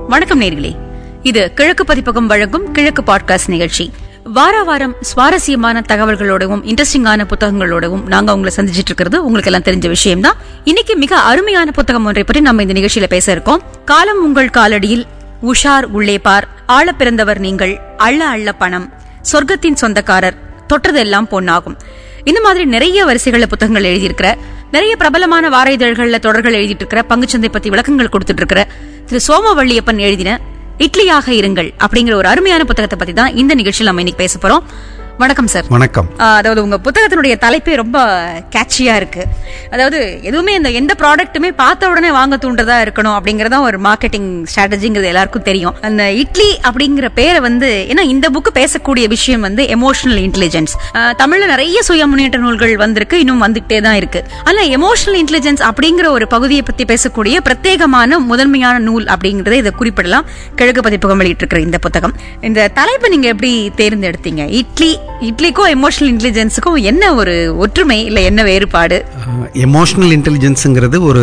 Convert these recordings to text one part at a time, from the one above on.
வணக்கம் நேர்களே இது கிழக்கு பதிப்பகம் வழங்கும் கிழக்கு பாட்காஸ்ட் நிகழ்ச்சி வார வாரம் சுவாரஸ்யமான தகவல்களோடவும் இன்ட்ரெஸ்டிங்கான புத்தகங்களோடவும் நாங்க உங்களை சந்திச்சிட்டு இருக்கிறது உங்களுக்கு எல்லாம் தெரிஞ்ச விஷயம் தான் இன்னைக்கு மிக அருமையான புத்தகம் ஒன்றை பற்றி நம்ம இந்த நிகழ்ச்சியில பேச இருக்கோம் காலம் உங்கள் காலடியில் உஷார் உள்ளே பார் ஆழ பிறந்தவர் நீங்கள் அள்ள அள்ள பணம் சொர்க்கத்தின் சொந்தக்காரர் தொட்டதெல்லாம் பொன்னாகும் இந்த மாதிரி நிறைய வரிசைகள்ல புத்தகங்கள் எழுதியிருக்கிற நிறைய பிரபலமான வார இதழ்கள்ல தொடர்கள் எழுதிட்டு இருக்கிற பங்குச்சந்தை பத்தி விளக்கங்கள் கொடுத்துட்டு இருக்கிற திரு சோமவள்ளியப்பன் எழுதின இட்லியாக இருங்கள் அப்படிங்கிற ஒரு அருமையான புத்தகத்தை பத்தி தான் இந்த நிகழ்ச்சியில் நம்ம இன்னைக்கு பேச போறோம் வணக்கம் சார் வணக்கம் ஆஹ் அதாவது உங்க புத்தகத்தினுடைய தலைப்பே ரொம்ப கேட்சியா இருக்கு அதாவது எதுவுமே இந்த எந்த ப்ராடக்ட்டுமே பார்த்த உடனே வாங்க தூண்டுறதா இருக்கணும் அப்படிங்கறதா ஒரு மார்க்கெட்டிங் ஸ்ட்ராட்டஜிங்கிறது எல்லாருக்கும் தெரியும் அந்த இட்லி அப்படிங்கிற பேரை வந்து ஏன்னா இந்த புக்கு பேசக்கூடிய விஷயம் வந்து எமோஷனல் இன்டெலிஜென்ஸ் தமிழ்ல நிறைய சுய முன்னேற்ற நூல்கள் வந்திருக்கு இன்னும் வந்துகிட்டே தான் இருக்கு ஆனா எமோஷனல் இன்டெலிஜென்ஸ் அப்படிங்கிற ஒரு பகுதியை பத்தி பேசக்கூடிய பிரத்யேகமான முதன்மையான நூல் அப்படிங்கறத இதை குறிப்பிடலாம் கிழக்கு பதிப்பகம் வெளியிட்டிருக்கிற இந்த புத்தகம் இந்த தலைப்பை நீங்க எப்படி தேர்ந்தெடுத்தீங்க இட்லி இட்லிக்கும் எமோஷனல் இன்டெலிஜென்ஸுக்கும் என்ன ஒரு ஒற்றுமை இல்ல என்ன வேறுபாடு எமோஷனல் இன்டெலிஜென்ஸுங்கிறது ஒரு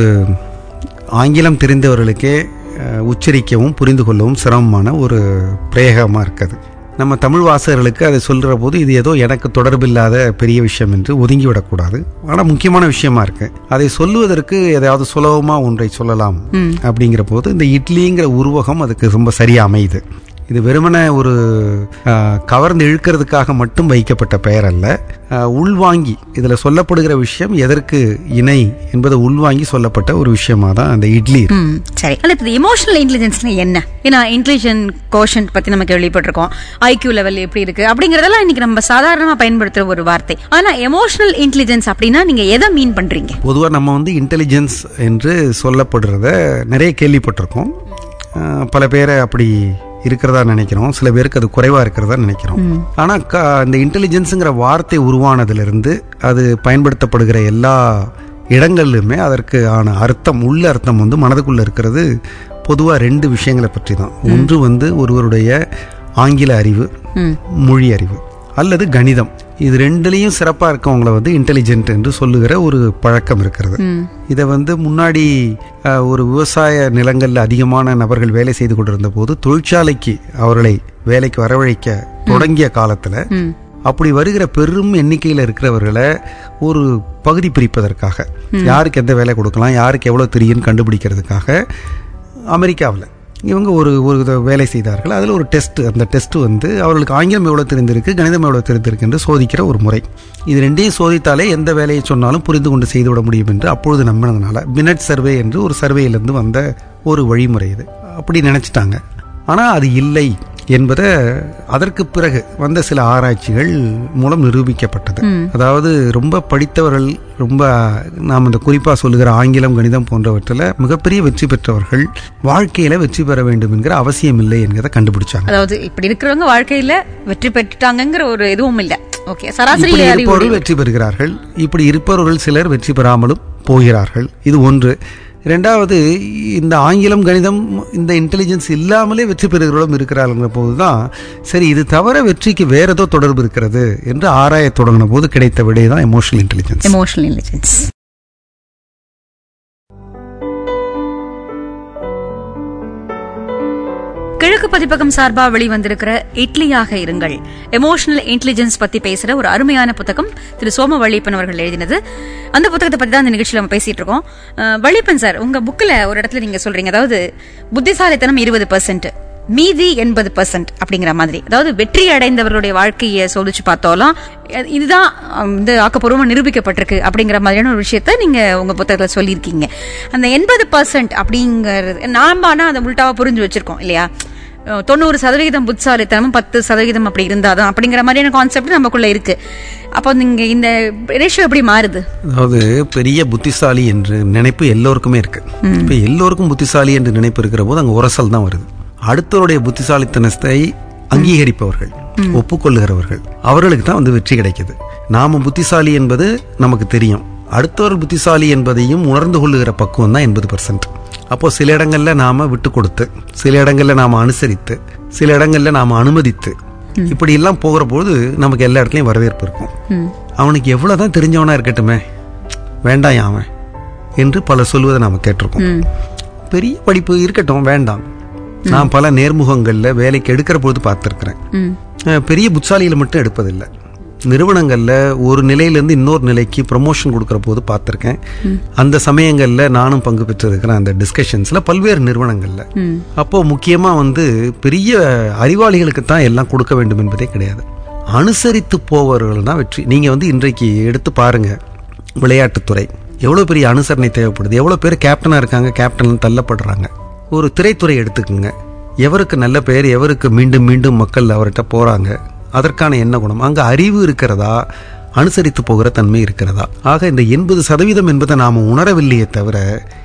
ஆங்கிலம் தெரிந்தவர்களுக்கே அஹ், உச்சரிக்கவும் புரிந்து கொள்ளவும் சிரமமான ஒரு பிரயோகமாக இருக்குது நம்ம தமிழ் வாசகர்களுக்கு அதை சொல்கிற போது இது ஏதோ எனக்கு தொடர்பில்லாத பெரிய விஷயம் என்று ஒதுங்கி விடக்கூடாது ஆனால் முக்கியமான விஷயமா இருக்கு அதை சொல்லுவதற்கு ஏதாவது சுலபமாக ஒன்றை சொல்லலாம் அப்படிங்கிற போது இந்த இட்லிங்கிற உருவகம் அதுக்கு ரொம்ப சரியா அமையுது இது வெறுமனே ஒரு அஹ், கவர்ந்து இழுக்கிறதுக்காக மட்டும் வைக்கப்பட்ட பெயர் அல்ல அஹ், உள்வாங்கி இதில் சொல்லப்படுகிற விஷயம் எதற்கு இணை என்பதை உள்வாங்கி சொல்லப்பட்ட ஒரு விஷயமா தான் அந்த இட்லி இருக்கு. ம், சரி அல்ல இப்போ எமோஷனல் இன்டெலிஜென்ஸ்னா என்ன ஏன்னா இன்டெலிஜென்ட் கோஷன் பத்தி நம்ம கேள்விப்பட்டிருக்கோம் ஐக்யூ லெவல் எப்படி இருக்கு அப்படிங்கறதெல்லாம் இன்னைக்கு நம்ம சாதாரணமா பயன்படுத்துற ஒரு வார்த்தை ஆனா எமோஷனல் இன்டெலிஜென்ஸ் அப்படின்னா நீங்க எதை மீன் பண்றீங்க பொதுவா நம்ம வந்து இன்டெலிஜென்ஸ் என்று சொல்லப்படுறத நிறைய கேள்விப்பட்டிருக்கோம் அஹ், பல பேரை அப்படி இருக்கிறதா நினைக்கிறோம் சில பேருக்கு அது குறைவா இருக்கிறதா நினைக்கிறோம் ஆனா க- இந்த இன்டெலிஜென்ஸுங்கிற வார்த்தை உருவானதிலிருந்து அது பயன்படுத்தப்படுகிற எல்லா இடங்கள்லுமே அதற்கு ஆன அர்த்தம் உள்ள அர்த்தம் வந்து மனதுக்குள்ள இருக்கிறது பொதுவா ரெண்டு விஷயங்களை பற்றி தான் ஒன்று வந்து ஒருவருடைய ஆங்கில அறிவு மொழி அறிவு அல்லது கணிதம் இது ரெண்டுலேயும் சிறப்பாக இருக்கவங்கள வந்து இன்டெலிஜென்ட் என்று சொல்லுகிற ஒரு பழக்கம் இருக்கிறது இதை வந்து முன்னாடி அஹ், ஒரு விவசாய நிலங்களில் அதிகமான நபர்கள் வேலை செய்து கொண்டிருந்த போது தொழிற்சாலைக்கு அவர்களை வேலைக்கு வரவழைக்க தொடங்கிய காலத்தில் அப்படி வருகிற பெரும் எண்ணிக்கையில் இருக்கிறவர்களை ஒரு பகுதி பிரிப்பதற்காக யாருக்கு எந்த வேலை கொடுக்கலாம் யாருக்கு எவ்வளோ தெரியும்னு கண்டுபிடிக்கிறதுக்காக அமெரிக்காவில் இவங்க ஒரு ஒரு இத வேலை செய்தார்கள் அதில் ஒரு டெஸ்ட் அந்த டெஸ்ட் வந்து அவர்களுக்கு ஆங்கிலம் எவ்வளோ தெரிந்திருக்கு கணிதம் எவ்வளோ தெரிந்திருக்கு என்று சோதிக்கிற ஒரு முறை இது ரெண்டையும் சோதித்தாலே எந்த வேலையை சொன்னாலும் புரிந்து கொண்டு செய்துவிட முடியும் என்று அப்பொழுது நம்பினதுனால மினட் சர்வே என்று ஒரு சர்வேயிலிருந்து வந்த ஒரு வழிமுறை இது அப்படி நினைச்சிட்டாங்க ஆனால் அது இல்லை என்பதை அதற்கு பிறகு வந்த சில ஆராய்ச்சிகள் மூலம் நிரூபிக்கப்பட்டது அதாவது ரொம்ப படித்தவர்கள் ரொம்ப நாம் இந்த குறிப்பாக சொல்லுகிற ஆங்கிலம் கணிதம் போன்றவற்றில் மிகப்பெரிய வெற்றி பெற்றவர்கள் வாழ்க்கையில வெற்றி பெற வேண்டும் என்கிற அவசியம் இல்லை என்கிறத கண்டுபிடிச்சாங்க அதாவது இப்படி இருக்கிறவங்க வாழ்க்கையில வெற்றி பெற்றுட்டாங்கங்கிற ஒரு இதுவும் இல்ல ஓகே சராசரி இப்படி அறிவு இருப்பவர்கள் வெற்றி பெறுகிறார்கள் இப்படி இருப்பவர்கள் சிலர் வெற்றி பெறாமலும் போகிறார்கள் இது ஒன்று இரண்டாவது இந்த ஆங்கிலம் கணிதம் இந்த இன்டெலிஜென்ஸ் இல்லாமலே வெற்றி பெறுகிறவர்களும் இருக்கிறார்கள் போதுதான் சரி இது தவிர வெற்றிக்கு வேற ஏதோ தொடர்பு இருக்கிறது என்று ஆராயத் தொடங்கின போது கிடைத்த விடை தான் எமோஷனல் இன்டெலிஜென்ஸ் எமோஷனல் இன்டெலிஜென்ஸ் கிழக்கு பதிப்பகம் சார்பா வெளிவந்திருக்கிற இட்லியாக இருங்கள் எமோஷனல் இன்டெலிஜென்ஸ் பத்தி பேசுற ஒரு அருமையான புத்தகம் திரு சோம வள்ளிப்பன் அவர்கள் எழுதினது அந்த புத்தகத்தை பத்தி தான் இந்த நிகழ்ச்சியில நம்ம பேசிட்டு இருக்கோம் அஹ், வள்ளிப்பன் சார் உங்க புக்ல ஒரு இடத்துல நீங்க சொல்றீங்க அதாவது புத்திசாலித்தனம் இருபது பர்சன்ட் மீதி எண்பது பர்சன்ட் அப்படிங்கிற மாதிரி அதாவது வெற்றி அடைந்தவர்களுடைய வாழ்க்கையை சோதிச்சு பார்த்தோம்லாம் அஹ் இதுதான் அஹ், வந்து ஆக்கப்பூர்வமா நிரூபிக்கப்பட்டிருக்கு அப்படிங்கிற மாதிரியான ஒரு விஷயத்த நீங்க உங்க புத்தகத்துல சொல்லியிருக்கீங்க அந்த எண்பது பர்சன்ட் அப்படிங்கிறது நாம ஆனா அதை உள்டாவா புரிஞ்சு வச்சிருக்கோம் இல்லையா அஹ், தொண்ணூறு சதவிகிதம் புத்திசாலித்தனமும் பத்து சதவீதம் அப்படி இருந்தாதான் அப்படிங்கிற மாதிரியான கான்செப்ட் நமக்குள்ள இருக்கு அப்போ நீங்க இந்த ரேஷியோ எப்படி மாறுது அதாவது பெரிய புத்திசாலி என்று நினைப்பு எல்லோருக்குமே இருக்கு இப்ப எல்லோருக்கும் புத்திசாலி என்று நினைப்பு இருக்கிற போது அங்க உரசல் தான் வருது அடுத்தவருடைய புத்திசாலித்தனத்தை அங்கீகரிப்பவர்கள் ஒப்புக்கொள்ளுகிறவர்கள் அவர்களுக்கு தான் வந்து வெற்றி கிடைக்குது நாம புத்திசாலி என்பது நமக்கு தெரியும் அடுத்தவர் புத்திசாலி என்பதையும் உணர்ந்து கொள்ளுகிற பக்குவம் தான் எண்பது பர்சன்ட் அப்போ சில இடங்கள்ல நாம விட்டு கொடுத்து சில இடங்கள்ல நாம அனுசரித்து சில இடங்கள்ல நாம அனுமதித்து இப்படி எல்லாம் போகிற போது நமக்கு எல்லா இடத்துலயும் வரவேற்பு இருக்கும் அவனுக்கு எவ்வளவுதான் தெரிஞ்சவனா இருக்கட்டுமே வேண்டாம் அவன் என்று பலர் சொல்வதை நாம கேட்டிருக்கோம் பெரிய படிப்பு இருக்கட்டும் வேண்டாம் நான் பல நேர்முகங்கள்ல வேலைக்கு எடுக்கிற போது பார்த்துருக்கிறேன் ம் அஹ் பெரிய புட்சாலியில மட்டும் எடுப்பதில்லை நிறுவனங்கள்ல ஒரு நிலையிலேருந்து இன்னொரு நிலைக்கு ப்ரமோஷன் கொடுக்கிற போது பார்த்துருக்கேன் அந்த சமயங்கள்ல நானும் பங்கு பெற்றிருக்கிறேன் அந்த டிஸ்கஷன்ஸ்ல பல்வேறு நிறுவனங்கள்ல ம் அப்போ முக்கியமா வந்து பெரிய அறிவாளிகளுக்கு தான் எல்லாம் கொடுக்க வேண்டும் என்பதே கிடையாது அனுசரித்து போவர்கள் தான் வெற்றி நீங்க வந்து இன்றைக்கு எடுத்து பாருங்க விளையாட்டுத்துறை எவ்வளவு பெரிய அனுசரணை தேவைப்படுது எவ்வளவு பேர் கேப்டனா இருக்காங்க கேப்டன் தள்ளப்படுறாங்க ஒரு திரைத்துறை எடுத்துக்கோங்க எவருக்கு நல்ல பெயர் எவருக்கு மீண்டும் மீண்டும் மக்கள் அவர்கிட்ட போறாங்க அதற்கான என்ன குணம் அங்க அறிவு இருக்கிறதா அனுசரித்து போகிற தன்மை இருக்கிறதா ஆக இந்த எண்பது சதவீதம் என்பதை நாம உணரவில்லையே தவிர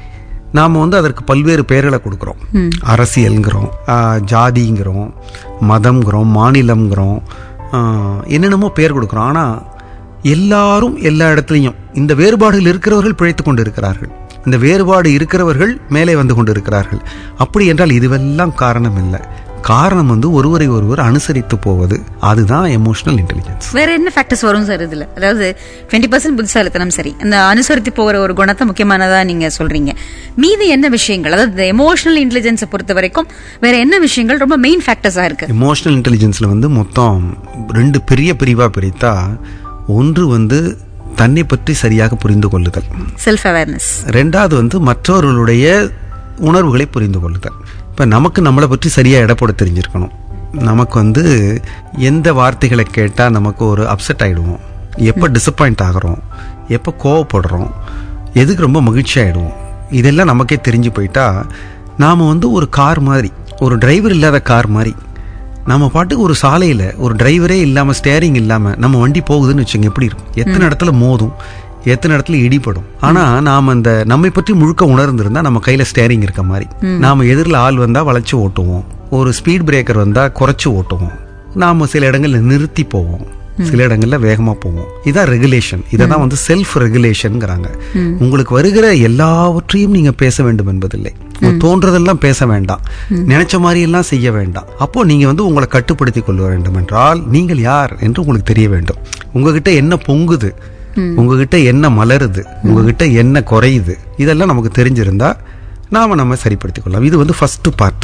நாம வந்து அதற்கு பல்வேறு பெயர்களை கொடுக்குறோம் அரசியல்ங்கிறோம் ஆ, ஜாதிங்கிறோம் மதம்ங்கிறோம் மாநிலம்ங்கிறோம் ஆ, என்னென்னமோ பேர் கொடுக்குறோம் ஆனா எல்லாரும் எல்லா இடத்துலையும் இந்த வேறுபாடுகள் இருக்கிறவர்கள் பிழைத்துக் கொண்டு இருக்கிறார்கள் இந்த வேறுபாடு இருக்கிறவர்கள் மேலே வந்து கொண்டு இருக்கிறார்கள் அப்படி என்றால் இதுவெல்லாம் காரணம் இல்லை காரணம் வந்து ஒருவரை ஒருவர் அனுசரித்து போவது அதுதான் எமோஷனல் இன்டெலிஜென்ஸ் வேற என்ன ஃபேக்டர்ஸ் வரும் சார் இதுல அதாவது டுவெண்ட்டி பர்சன்ட் புத்திசாலித்தனம் சரி அந்த அனுசரித்து போகிற ஒரு குணத்தை முக்கியமானதா நீங்க சொல்றீங்க மீதி என்ன விஷயங்கள் அதாவது எமோஷனல் இன்டெலிஜென்ஸை பொறுத்த வரைக்கும் வேற என்ன விஷயங்கள் ரொம்ப மெயின் ஃபேக்டர்ஸா இருக்கு எமோஷனல் இன்டெலிஜென்ஸ்ல வந்து மொத்தம் ரெண்டு பெரிய பிரிவா பிரித்தா ஒன்று வந்து தன்னை பற்றி சரியாக புரிந்து கொள்ளுதல் செல்ஃப் அவேர்னஸ் ரெண்டாவது வந்து மற்றவர்களுடைய உணர்வுகளை புரிந்து கொள்ளுதல் இப்போ நமக்கு நம்மளை பற்றி சரியாக இடப்பட தெரிஞ்சிருக்கணும் நமக்கு வந்து எந்த வார்த்தைகளை கேட்டால் நமக்கு ஒரு அப்செட் ஆகிடுவோம் எப்போ டிசப்பாயிண்ட் ஆகிறோம் எப்போ கோவப்படுறோம் எதுக்கு ரொம்ப மகிழ்ச்சி ஆகிடுவோம் இதெல்லாம் நமக்கே தெரிஞ்சு போயிட்டா நாம் வந்து ஒரு கார் மாதிரி ஒரு டிரைவர் இல்லாத கார் மாதிரி நம்ம பாட்டுக்கு ஒரு சாலையில் ஒரு டிரைவரே இல்லாமல் ஸ்டேரிங் இல்லாமல் நம்ம வண்டி போகுதுன்னு வச்சுங்க எப்படி இருக்கும் எத்தனை இடத்துல மோதும் எத்தனை இடத்துல இடிபடும் ஆனா நாம அந்த நம்மை பற்றி முழுக்க உணர்ந்திருந்தா நம்ம கையில ஸ்டேரிங் இருக்க மாதிரி நாம எதிரில் ஆள் வந்தா வளைச்சு ஓட்டுவோம் ஒரு ஸ்பீட் பிரேக்கர் வந்தா குறைச்சு ஓட்டுவோம் நாம சில இடங்கள்ல நிறுத்தி போவோம் சில இடங்கள்ல வேகமா போவோம் இதான் ரெகுலேஷன் இததான் வந்து செல்ஃப் ரெகுலேஷன்ங்கிறாங்க உங்களுக்கு வருகிற எல்லாவற்றையும் நீங்க பேச வேண்டும் என்பதில்லை உங்களுக்கு தோன்றதெல்லாம் பேச வேண்டாம் நினைச்ச மாதிரி எல்லாம் செய்ய வேண்டாம் அப்போ நீங்க வந்து உங்களை கட்டுப்படுத்திக் கொள்ள வேண்டும் என்றால் நீங்கள் யார் என்று உங்களுக்கு தெரிய வேண்டும் உங்ககிட்ட என்ன பொங்குது உங்ககிட்ட என்ன மலருது உங்ககிட்ட என்ன குறையுது இதெல்லாம் நமக்கு தெரிஞ்சிருந்தா நாம நம்ம சரிப்படுத்திக் கொள்ளலாம் இது வந்து ஃபர்ஸ்ட் பார்ட்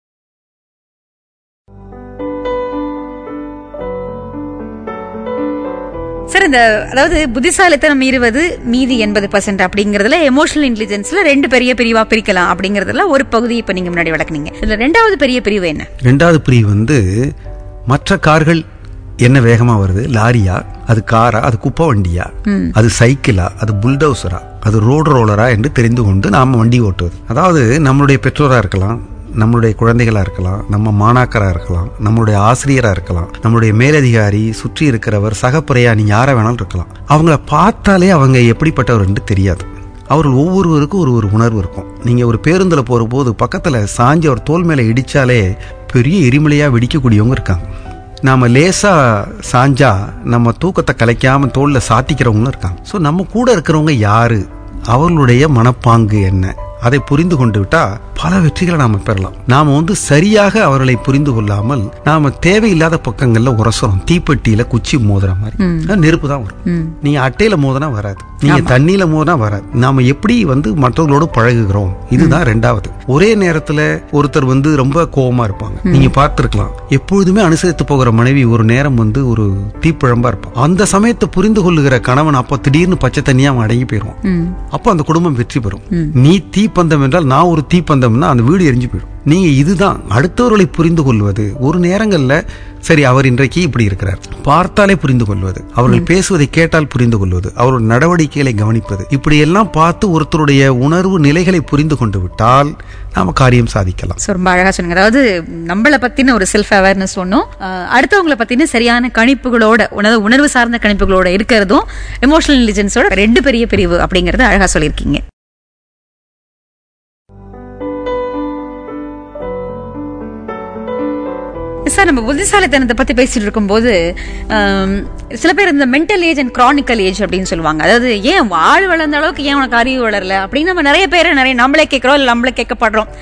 சார் இந்த அதாவது புத்திசாலித்தனம் இருபது மீதி எண்பது பர்சன்ட் அப்படிங்கறதுல எமோஷனல் இன்டெலிஜென்ஸ்ல ரெண்டு பெரிய பிரிவா பிரிக்கலாம் அப்படிங்கறதுல ஒரு பகுதி இப்ப நீங்க முன்னாடி விளக்குனீங்க இதுல ரெண்டாவது பெரிய பிரிவு என்ன ரெண்டாவது பிரிவு வந்து மற்ற கார்கள் என்ன வேகமா வருது லாரியா அது காரா அது குப்பை வண்டியா அது சைக்கிளா அது புல்டோசரா அது ரோடு ரோலரா என்று தெரிந்து கொண்டு நாம வண்டி ஓட்டுவது அதாவது நம்மளுடைய பெற்றோரா இருக்கலாம் நம்மளுடைய குழந்தைகளா இருக்கலாம் நம்ம மாணாக்கரா இருக்கலாம் நம்மளுடைய ஆசிரியரா இருக்கலாம் நம்மளுடைய மேலதிகாரி சுற்றி இருக்கிறவர் சக பிரயாணி யாரை வேணாலும் இருக்கலாம் அவங்கள பார்த்தாலே அவங்க எப்படிப்பட்டவர் என்று தெரியாது அவர்கள் ஒவ்வொருவருக்கும் ஒரு ஒரு உணர்வு இருக்கும் நீங்க ஒரு பேருந்துல போற போது பக்கத்துல சாஞ்சி அவர் தோல் மேல இடிச்சாலே பெரிய எரிமலையா வெடிக்கக்கூடியவங்க இருக்காங்க நாம லேசா சாஞ்சா நம்ம தூக்கத்தை கலைக்காம தோல்ல சாத்திக்கிறவங்களும் இருக்காங்க ஸோ நம்ம கூட இருக்கிறவங்க யாரு அவர்களுடைய மனப்பாங்கு என்ன அதை புரிந்து கொண்டு விட்டா பல வெற்றிகளை நாம பெறலாம் நாம வந்து சரியாக அவர்களை புரிந்து கொள்ளாமல் நாம தேவையில்லாத பக்கங்கள்ல உரசுறோம் தீப்பெட்டியில குச்சி மோதுற மாதிரி அதான் நெருப்பு தான் வரும் நீங்க அட்டையில மோதினா வராது நீங்க தண்ணியில மோதினா வராது நாம எப்படி வந்து மற்றவர்களோடு பழகுகிறோம் இதுதான் ரெண்டாவது ஒரே நேரத்துல ஒருத்தர் வந்து ரொம்ப கோவமா இருப்பாங்க நீங்க பார்த்திருக்கலாம் எப்பொழுதுமே அனுசரித்து போகிற மனைவி ஒரு நேரம் வந்து ஒரு தீப்பிழம்பா இருப்பான் அந்த சமயத்தை புரிந்து கொள்ளுகிற கணவன் அப்ப திடீர்னு பச்சை தண்ணியா அவன் அடங்கி போயிடுவான் அப்போ அந்த குடும்பம் வெற்றி பெறும் நீ தீப்பந்தம் என்றால் நான் ஒரு தீப்பந்தம்னா அந்த வீடு எரிஞ்சு போயிடும் நீங்க இதுதான் அடுத்தவர்களை புரிந்து கொள்வது ஒரு நேரங்கள்ல சரி அவர் இன்றைக்கு இப்படி இருக்கிறார் பார்த்தாலே புரிந்து கொள்வது அவர்கள் பேசுவதை கேட்டால் புரிந்து கொள்வது அவருடைய நடவடிக்கைகளை கவனிப்பது இப்படி எல்லாம் பார்த்து ஒருத்தருடைய உணர்வு நிலைகளை புரிந்து கொண்டு விட்டால் நாம காரியம் சாதிக்கலாம் So, ரொம்ப அழகா சொன்னீங்க அதாவது நம்மளை பத்தின ஒரு செல்ஃப் அவேர்னஸ் ஒன்றும் அடுத்தவங்களை பத்தின சரியான கணிப்புகளோட உணர்வு உணர்வு சார்ந்த கணிப்புகளோட இருக்கிறதும் எமோஷனல் இன்டெலிஜென்ஸோட ரெண்டு பெரிய பிரிவு அப்படிங்கறத அழகா சொல்லியிருக்கீங்க சார் நம்ம புத்திசாலித்தனத்தை பத்தி பேசிட்டு இருக்கும்போது ஆம், சில பேர் இந்த mental age and chronical age அப்படின்னு சொல்லுவாங்க அதாவது ஏன் வாழ் வளர்ந்த அளவுக்கு ஏன் உனக்கு அறிவு வளரல அப்படின்னு நம்ம நிறைய பேரை நிறைய நம்மளே கேட்கிறோம் இல்லை நம்மளே கேட்கப்படுறோம்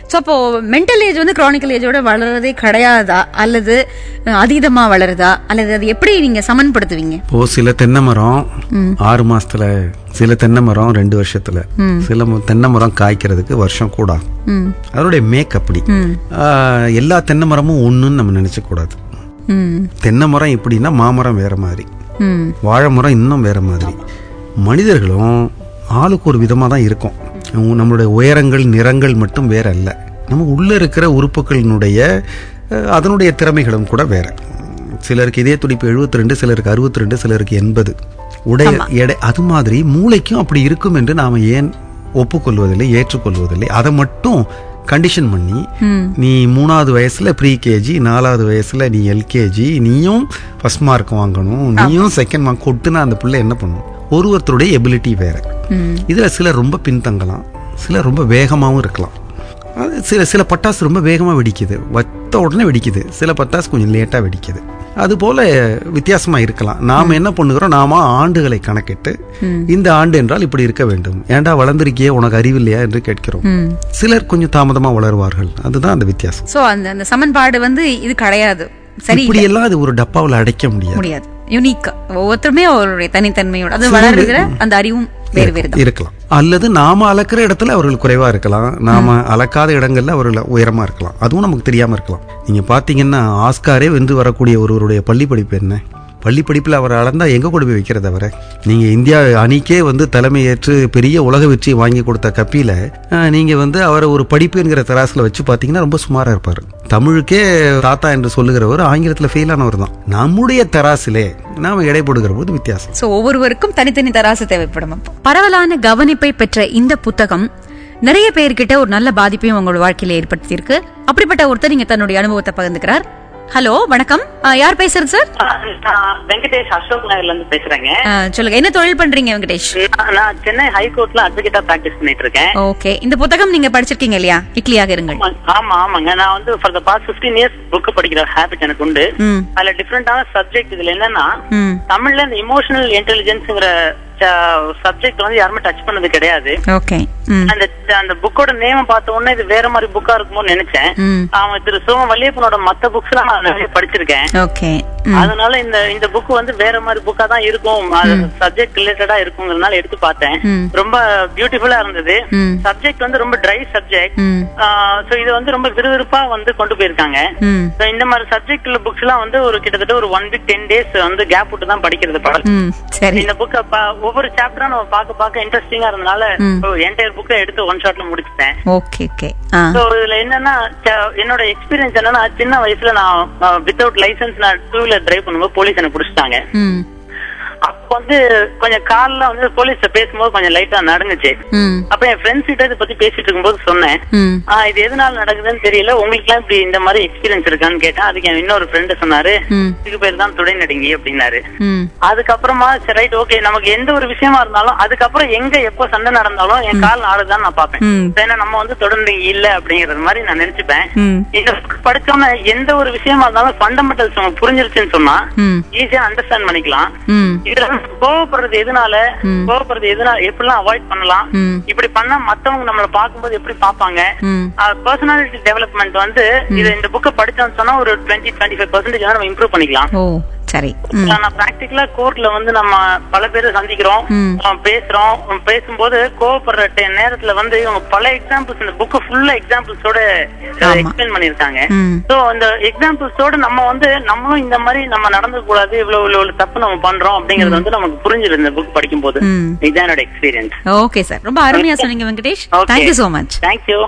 சோ அப்போ மென்டல் ஏஜ் வந்து கிரானிக்கல் ஏஜோட வளர்றதே கிடையாதா அல்லது அஹ், அதீதமா வளருதா அல்லது அது எப்படி நீங்க சமன்படுத்துவீங்க இப்போ சில தென்னை மரம் ஆறு மாசத்துல சில தென்னை மரம் ரெண்டு வருஷத்துல சில ம- தென்னை மரம் காய்க்கிறதுக்கு வருஷம் கூட ஆகும். ம் அதனுடைய மேக் அப்படி ம் ஆஹ், எல்லா தென்னை மரமும் ஒண்ணுன்னு நம்ம நினைச்ச கூடாது ம் தென்னை மரம் எப்படின்னா மாமரம் வேற மாதிரி ம் வாழை மரம் இன்னும் வேற மாதிரி மனிதர்களும் ஆளுக்கு ஒரு விதமாக தான் இருக்கும் உம் நம்மளுடைய உயரங்கள் நிறங்கள் மட்டும் வேற அல்ல நம்ம உள்ள இருக்கிற உறுப்புகளினுடைய அஹ், அதனுடைய திறமைகளும் கூட வேற சிலருக்கு இதய துடிப்பு 72 ரெண்டு சிலருக்கு 62 ரெண்டு சிலருக்கு எண்பது உடைய எடை அது மாதிரி மூளைக்கும் அப்படி இருக்கும் என்று நாம ஏன் ஒப்புக்கொள்வதில்லை ஏற்றுக்கொள்வதில்லை அதை மட்டும் கண்டிஷன் பண்ணி நீ மூணாவது வயசுல ப்ரீ கேஜி நாலாவது வயசுல நீ எல்கேஜி நீயும் ஃபர்ஸ்ட் மார்க் வாங்கணும் நீயும் செகண்ட் மார்க் கொட்டுனா அந்த பிள்ளை என்ன பண்ணும் ஒரு ஒருத்தருடைய எபிலிட்டி வேற இதுல சிலர் ரொம்ப பின்தங்கலாம் சிலர் ரொம்ப வேகமாகவும் இருக்கலாம் அது சில சில பட்டாசு ரொம்ப வேகமா வெடிக்குது வத்த உடனே வெடிக்குது சில பட்டாசு கொஞ்சம் லேட்டா வெடிக்குது அது போல வித்தியாசமா இருக்கலாம் நாம என்ன பண்ணுகிறோம் நாம ஆண்டுகளை கணக்கிட்டு இந்த ஆண்டு என்றால் இப்படி இருக்க வேண்டும் ஏன்டா வளர்ந்திருக்கியே உனக்கு அறிவில்லையா என்று கேட்கிறோம் ம் சிலர் கொஞ்சம் தாமதமா வளருவார்கள் அதுதான் அந்த வித்தியாசம் சோ அந்த அந்த சமன்பாடு வந்து இது கிடையாது சரி இப்படி எல்லாம் அது ஒரு டப்பாவில் அடைக்க முடியாது முடியாது யூனிக் ஒவ்வொருத்தருமே அவருடைய தனித்தன்மையோட அது வளருகிற அந்த அறிவும் வேறு வேறு தான் இருக்கலாம் அல்லது நாம அளக்கிற இடத்துல அவர்கள் குறைவா இருக்கலாம் நாம அளக்காத இடங்கள்ல அவர்கள் உயரமா இருக்கலாம் அதுவும் நமக்கு தெரியாம இருக்கலாம் நீங்க பாத்தீங்கன்னா ஆஸ்காரே வென்று வரக்கூடிய ஒருவருடைய பள்ளி படிப்பு என்ன பள்ளி படிப்புல அவர் அளந்தா எங்க கொண்டு போய் வைக்கிறது அவரை நீங்க இந்தியா அணிக்கே வந்து தலைமை ஏற்று பெரிய உலக வெற்றியை வாங்கி கொடுத்த கப்பில அஹ், நீங்க வந்து அவரை ஒரு படிப்பு என்கிற தராசுல வச்சு பாத்தீங்கன்னா ரொம்ப சுமாரா இருப்பாரு தமிழுக்கே தாத்தா என்று சொல்லுகிறவர் ஆங்கிலத்துல ஃபெயில் ஆனவர் தான் நம்முடைய தராசிலே நாம எடை போடுகிற போது வித்தியாசம் சோ ஒவ்வொருவருக்கும் தனித்தனி தராசு தேவைப்படும் அப்போ. பரவலான கவனிப்பை பெற்ற இந்த புத்தகம் நிறைய பேர்கிட்ட ஒரு நல்ல பாதிப்பையும் உங்களோட வாழ்க்கையில ஏற்படுத்தியிருக்கு அப்படிப்பட்ட ஒருத்தர் நீங்க தன்னுடைய அனுபவத்தை பகிர்ந்துக்கிறார் ஹலோ வணக்கம் ஆ, யார் பேசுறது சார் ஆ, நான் வெங்கடேஷ் அசோக் நகர்ல இருந்து பேசுறேங்க ஆ, சொல்லுங்க என்ன தொழில் பண்றீங்க வெங்கடேஷ் நான் நான் சென்னை ஹைகோர்ட்ல அட்வொகேட்டா பிராக்டிஸ் பண்ணிட்டு இருக்கேன் ஓகே இந்த புத்தகம் நீங்க படிச்சிருக்கீங்க இல்லையா இட்லியாக இருங்கள் ஆமா, ஆமா ஆமாங்க நான் வந்து for the past 15 years book படிக்கிற ஹேபிட் எனக்கு உண்டு ம் அதுல டிஃப்ரெண்டான சப்ஜெக்ட் இதுல என்னன்னா ம் தமிழ்ல இந்த இமோஷனல் இன்டெலிஜென்ஸ்ங்கிற சப்ஜெக்ட் வந்து யாருமே டச் பண்ணது கிடையாது ஓகே ம் அந்த அந்த புக்கோட நேம் பார்த்த உடனே இது வேற மாதிரி புக்கா இருக்குமோன்னு நினைச்சேன் ம் அவன் திரு சோம வல்லியப்பனோட மத்த புக்ஸ் எல்லாம் நான் நிறைய படிச்சிருக்கேன் ஓகே ம் அதனால இந்த இந்த புக் வந்து வேற மாதிரி புக்கா தான் இருக்கும் சப்ஜெக்ட் ரிலேட்டடா இருக்குங்கிறதுனால எடுத்து பார்த்தேன் ம். ரொம்ப பியூட்டிஃபுல்லா இருந்தது ம் சப்ஜெக்ட் வந்து ரொம்ப ட்ரை சப்ஜெக்ட் ம் சோ இது வந்து ரொம்ப விறுவிறுப்பா வந்து கொண்டு போயிருக்காங்க ம் So, இந்த மாதிரி சப்ஜெக்ட் உள்ள புக்ஸ் எல்லாம் வந்து ஒரு கிட்டத்தட்ட ஒரு ஒன் வீக் டென் டேஸ் வந்து கேப் விட்டு தான் படிக்கிறது படம் ம் சரி இந்த புக்க ஒவ்வொரு சாப்டரா நம்ம பார்க்க பார்க்க இன்ட்ரெஸ்டிங்கா இருந்தனால என்டையர் புக்கை எடுத்து ஒன் ஷாட்ல முடிச்சிட்டேன் ஓகே ஓகே ஆ சோ இதுல என்னன்னா ச- என்னோட எக்ஸ்பீரியன்ஸ் என்னன்னா சின்ன வயசுல நான் வித்தவுட் லைசென்ஸ் நான் டூ வீலர் டிரைவ் பண்ணும்போது போலீஸ் என்ன பிடிச்சிட்டாங்க ம் அப்ப வந்து கொஞ்சம் கால்ல வந்து போலீஸ் பேசும்போது கொஞ்சம் லைட்டா நடுங்குச்சு ம் அப்ப என் ஃப்ரெண்ட்ஸ் கிட்ட இதை பத்தி பேசிட்டு இருக்கும்போது சொன்னேன் ம் ஆ, இது எதனால நடக்குதுன்னு தெரியல உங்களுக்கு எல்லாம் இப்படி இந்த மாதிரி எக்ஸ்பீரியன்ஸ் இருக்கான்னு கேட்டேன் அதுக்கு என் இன்னொரு ஃப்ரெண்டு சொன்னாரு ம் இதுக்கு பேர் தான் துடை நடுங்கி அப்படின்னாரு ம் அதுக்கப்புறமா சரி ரைட் ஓகே நமக்கு எந்த ஒரு விஷயமா இருந்தாலும் அதுக்கப்புறம் எங்க எப்போ சண்டை நடந்தாலும் என் கால் நாடுதான் நான் பாப்பேன் ம். ஏன்னா நம்ம வந்து தொடர்ந்து இல்ல அப்படிங்கறது மாதிரி நான் நினைச்சுப்பேன் ம் இந்த book படிச்சோம்னா எந்த ஒரு விஷயமா இருந்தாலும் ஃபண்டமெண்டல்ஸ் நமக்கு புரிஞ்சிருச்சுன்னு சொன்னா ம் ஈஸியா அண்டர்ஸ்டாண்ட் பண்ணிக்கலாம் ம் இதுல வந்து கோவப்படுறது எதனால கோவப்படுறது எதனால எப்படிலாம் அவாய்ட் பண்ணலாம் ம் இப்படி பண்ணா மத்தவங்க நம்மள பாக்கும்போது எப்படி பாப்பாங்க ம் பர்சனாலிட்டி டெவலப்மெண்ட் வந்து இது இந்த புக்கை படிச்சோம்னு சொன்னா ஒரு டுவெண்ட்டி டுவெண்ட்டி ஃபைவ் பர்சன்டேஜ் நம்ம இம்ப்ரூவ் பண்ணிக்கலாம் ஓ சரி ம் நான் பிராக்டிகலா கோர்ட்ல வந்து நம்ம பல பேரை சந்திக்கிறோம் ம். அஹ் பேசுறோம் உம் பேசும்போது கோவப்படுற ட- நேரத்துல வந்து இவங்க பல எக்ஸாம்பிள்ஸ் இந்த புக் ஃபுல்லா எக்ஸாம்பிள்ஸோட ஆமா. எக்ஸ்பிளைன் பண்ணிருக்காங்க ம் சோ அந்த எக்ஸாம்பிள்ஸோட நம்ம வந்து நம்மளும் இந்த மாதிரி நம்ம நடந்து கூடாது இவ்வளவு இவ்வளவு இவ்வளவு தப்பு நம்ம பண்றோம் அப்படிங்கறது வந்து நமக்கு புரிஞ்சிருது இந்த புக் படிக்கும் போது ம் இதுதான் என்னோட எக்ஸ்பீரியன்ஸ் ஓகே சார் ரொம்ப அருமையா சொன்னீங்க Venkatesh Okay. Thank you so much thank you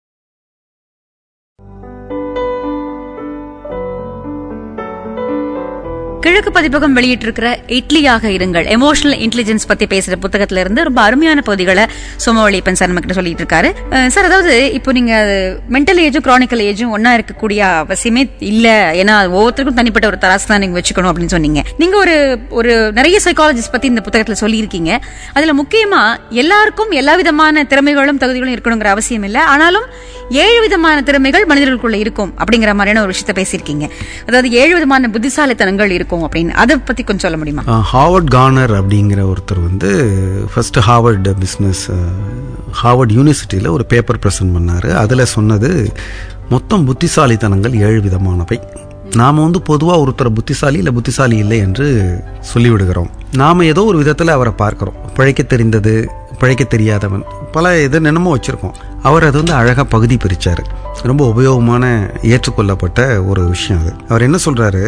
Kizhakku Pathippagam வெளியிட்டிருக்கிற இட்லியாக இருங்கள் எமோஷனல் இன்டெலிஜென்ஸ் பத்தி பேசுற புத்தகத்துல இருந்து ரொம்ப அருமையான பகுதிகளை சோமவழிப்பன் சார் நம்ம கிட்ட சொல்லிட்டு இருக்காரு அஹ் சார் அதாவது இப்போ நீங்க மென்டல் ஏஜும் கிரானிக்கல் ஏஜும் ஒன்னா இருக்கக்கூடிய அவசியமே இல்ல ஏன்னா ஒவ்வொருத்தருக்கும் தனிப்பட்ட ஒரு தராசு தான் நீங்க வச்சுக்கணும் அப்படின்னு சொன்னீங்க நீங்க ஒரு ஒரு நிறைய சைக்காலஜிஸ்ட் பத்தி இந்த புத்தகத்துல சொல்லியிருக்கீங்க அதுல முக்கியமா எல்லாருக்கும் எல்லா விதமான திறமைகளும் தகுதிகளும் இருக்கணுங்கிற அவசியம் இல்ல ஆனாலும் ஏழு விதமான திறமைகள் மனிதர்களுக்குள்ள இருக்கும் அப்படிங்கிற மாதிரியான ஒரு விஷயத்த பேசியிருக்கீங்க அதாவது ஏழு விதமான புத்திசாலித்தனங்கள் இருக்கும் அப்படின்னு அதை பத்தி கொஞ்சம் சொல்ல முடியுமா ஹாவர்ட் கார்னர் அப்படிங்கிற ஒருத்தர் வந்து ஃபர்ஸ்ட் ஹார்வர்ட் பிஸ்னஸ் ஹார்வர்ட் யூனிவர்சிட்டியில் ஒரு பேப்பர் ப்ரெசென்ட் பண்ணார் அதில் சொன்னது மொத்தம் புத்திசாலித்தனங்கள் ஏழு விதமானவை நாம் வந்து பொதுவாக ஒருத்தர் புத்திசாலி இல்லை புத்திசாலி இல்லை என்று சொல்லிவிடுகிறோம் நாம் ஏதோ ஒரு விதத்தில் அவரை பார்க்குறோம் பிழைக்க தெரிந்தது பிழைக்க தெரியாதவன் பல இது என்னென்னமோ வச்சுருக்கோம் அவர் அது வந்து அழகாக பகுதி பிரித்தார் ரொம்ப உபயோகமான ஏற்றுக்கொள்ளப்பட்ட ஒரு விஷயம் அது அவர் என்ன சொல்கிறாரு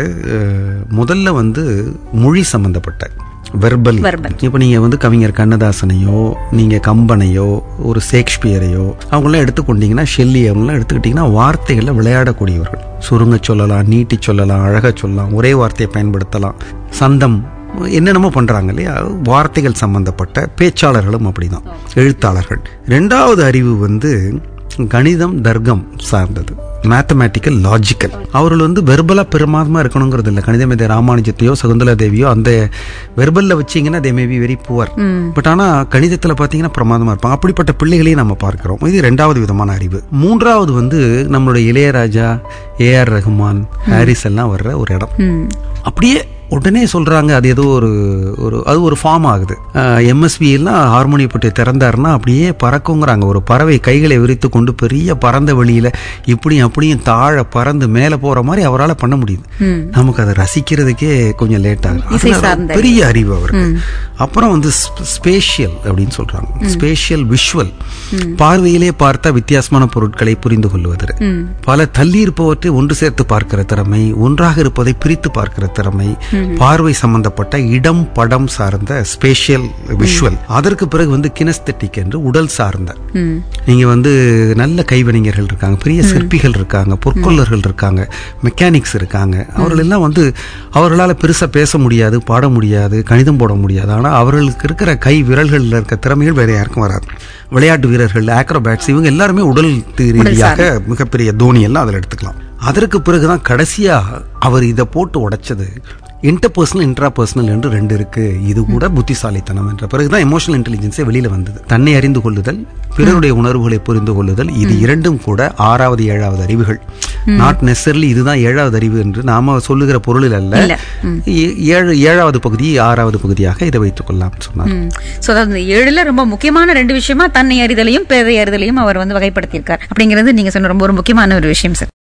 முதல்ல வந்து மொழி சம்பந்தப்பட்ட வெர்பல் Verbal. இப்போ நீங்கள் வந்து கவிஞர் கண்ணதாசனையோ நீங்கள் கம்பனையோ ஒரு ஷேக்ஸ்பியரையோ அவங்களாம் எடுத்துக்கொண்டீங்கன்னா ஷெல்லி அவங்களாம் எடுத்துக்கிட்டிங்கன்னா வார்த்தைகளில் விளையாடக்கூடியவர்கள் சுருங்க சொல்லலாம் நீட்டி சொல்லலாம் அழக சொல்லலாம் ஒரே வார்த்தையை பயன்படுத்தலாம் சந்தம் என்னென்னமோ பண்றாங்க இல்லையா வார்த்தைகள் சம்பந்தப்பட்ட பேச்சாளர்களும் அப்படிதான் எழுத்தாளர்கள் ரெண்டாவது அறிவு வந்து கணிதம் தர்க்கம் சார்ந்தது மேத்தமேட்டிக்கல் லாஜிக்கல் அவர்கள் வந்து வெர்பலா பெருமாதமா இருக்கணுங்கிறது இல்லை கணித மேதை ராமானுஜத்தையோ சகுந்தலா தேவியோ அந்த வெர்பல்ல வச்சீங்கன்னா they may be very poor but ஆனா கணிதத்துல பாத்தீங்கன்னா பிரமாதமா இருப்பாங்க அப்படிப்பட்ட பிள்ளைகளையும் நம்ம பார்க்கிறோம் இது ரெண்டாவது விதமான அறிவு மூன்றாவது வந்து நம்மளுடைய இளையராஜா ஏஆர் ரஹ்மான் ஹாரிஸ் எல்லாம் வர்ற ஒரு இடம் அப்படியே உடனே சொல்றாங்க அது ஏதோ ஒரு ஒரு அது ஒரு ஃபார்ம் ஆகுது எம்எஸ்வி எல்லாம் ஹார்மோனிய பட்டி திறந்தாருன்னா அப்படியே பறக்குங்கிறாங்க ஒரு பறவை கைகளை விரித்து கொண்டு பெரிய பறந்த வெளியில இப்படியும் அப்படியும் தாழ பறந்து மேல போற மாதிரி அவரால் பண்ண முடியுது நமக்கு அதை ரசிக்கிறதுக்கே கொஞ்சம் லேட் ஆகும் இசை அதனால சார்ந்த பெரிய அறிவு அவருக்கு அப்புறம் வந்து ஸ்பேஷியல் அப்படின்னு சொல்றாங்க ஸ்பேஷியல் விஷுவல் பார்வையிலே பார்த்தா வித்தியாசமான பொருட்களை புரிந்து கொள்வது பல தள்ளி இருப்பவற்றை ஒன்று சேர்த்து பார்க்கிற திறமை ஒன்றாக இருப்பதை பிரித்து பார்க்கிற திறமை பார்வை சம்பந்தப்பட்ட இடம் படம் சார்ந்த ஸ்பேஷியல் விஷுவல் அதற்கு பிறகு வந்து கினஸ்தட்டிக் என்று உடல் சார்ந்த நீங்க வந்து நல்ல கைவினைஞர்கள் இருக்காங்க பெரிய சிற்பிகள் இருக்காங்க பொற்கொள்ளர்கள் இருக்காங்க மெக்கானிக்ஸ் இருக்காங்க அவர்கள் எல்லாம் வந்து அவர்களால் பெருசா பேச முடியாது பாட முடியாது கணிதம் போட முடியாது ஆனா அவர்களுக்கு இருக்கிற கை விரல்கள்ல இருக்க திறமைகள் வேற யாருக்கும் வராது விளையாட்டு வீரர்கள் ஆக்ரோபேட்ஸ் இவங்க எல்லாருமே உடல் ரீதியாக மிகப்பெரிய தோனி எல்லாம் அதில் எடுத்துக்கலாம் அதற்கு பிறகுதான் கடைசியா அவர் இதை போட்டு உடைச்சது இன்டர்பர்சனல் இன்ட்ரா பர்சனல் என்று ரெண்டு இருக்கு இது கூட புத்திசாலித்தனம் என்ற பிறகுதான் எமோஷனல் இன்டெலிஜென்ஸே வெளியில வந்தது தன்னை அறிந்து கொள்ளுதல் பிறருடைய உணர்வுகளை புரிந்து கொள்ளுதல் இது இரண்டும் கூட ஆறாவது ஏழாவது அறிவுகள் நாட் நெசர்லி இதுதான் ஏழாவது அறிவு என்று நாம சொல்லுகிற பொருளில் அல்ல இல்ல. ஏ- ஏழு ஏழாவது பகுதி ஆறாவது பகுதியாக இதை வைத்துக் கொள்ளலாம் சொன்னார் சோ அதாவது இந்த ஏழுல ரொம்ப முக்கியமான ரெண்டு விஷயமா தன்னை அறிதலையும் பிறரை அறிதலையும் அவர் வந்து வகைப்படுத்தியிருக்கார் அப்படிங்கிறது நீங்க சொன்ன ரொம்ப ஒரு முக்கியமான ஒரு விஷயம் சார்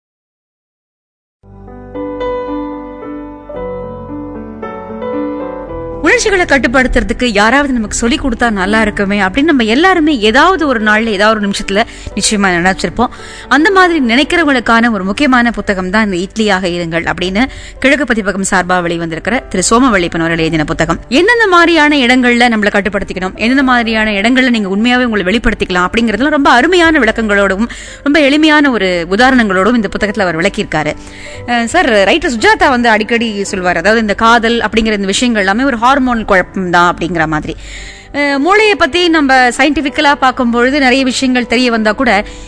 உணர்ச்சிகளை கட்டுப்படுத்துறதுக்கு யாராவது நமக்கு சொல்லி கொடுத்தா நல்லா இருக்குமே அப்படின்னு நம்ம எல்லாருமே ஏதாவது ஒரு நாள்ல ஏதாவது ஒரு நிமிஷத்துல நிச்சயமா நினைச்சிருப்போம் அந்த மாதிரி நினைக்கிறவங்களுக்கான ஒரு முக்கியமான புத்தகம் தான் இந்த இட்லியாக இருங்கள் அப்படின்னு கிழக்கு பதிப்பகம் சார்பா வெளிவந்திருக்கிற திரு சோமவள்ளிப்பன் அவர்கள் எழுதின புத்தகம் எந்தெந்த மாதிரியான இடங்கள்ல நம்மளை கட்டுப்படுத்திக்கணும் எந்தெந்த மாதிரியான இடங்கள்ல நீங்க உண்மையாவே உங்களை வெளிப்படுத்திக்கலாம் அப்படிங்கறதுல ரொம்ப அருமையான விளக்கங்களோடும் ரொம்ப எளிமையான ஒரு உதாரணங்களோடும் இந்த புத்தகத்துல அவர் விளக்கியிருக்காரு அஹ் சார் ரைட்டர் சுஜாதா வந்து அடிக்கடி சொல்வார் அதாவது இந்த காதல் அப்படிங்கிற இந்த விஷயங்கள் எல்லாமே ஒரு ஹார்மோன் குழப்பம் தான் அப்படிங்கிற மாதிரி அஹ் மூளையை பத்தி நம்ம சயின்டிபிக்கலா பார்க்கும்பொழுது நிறைய விஷயங்கள் தெரிய வந்தா கூட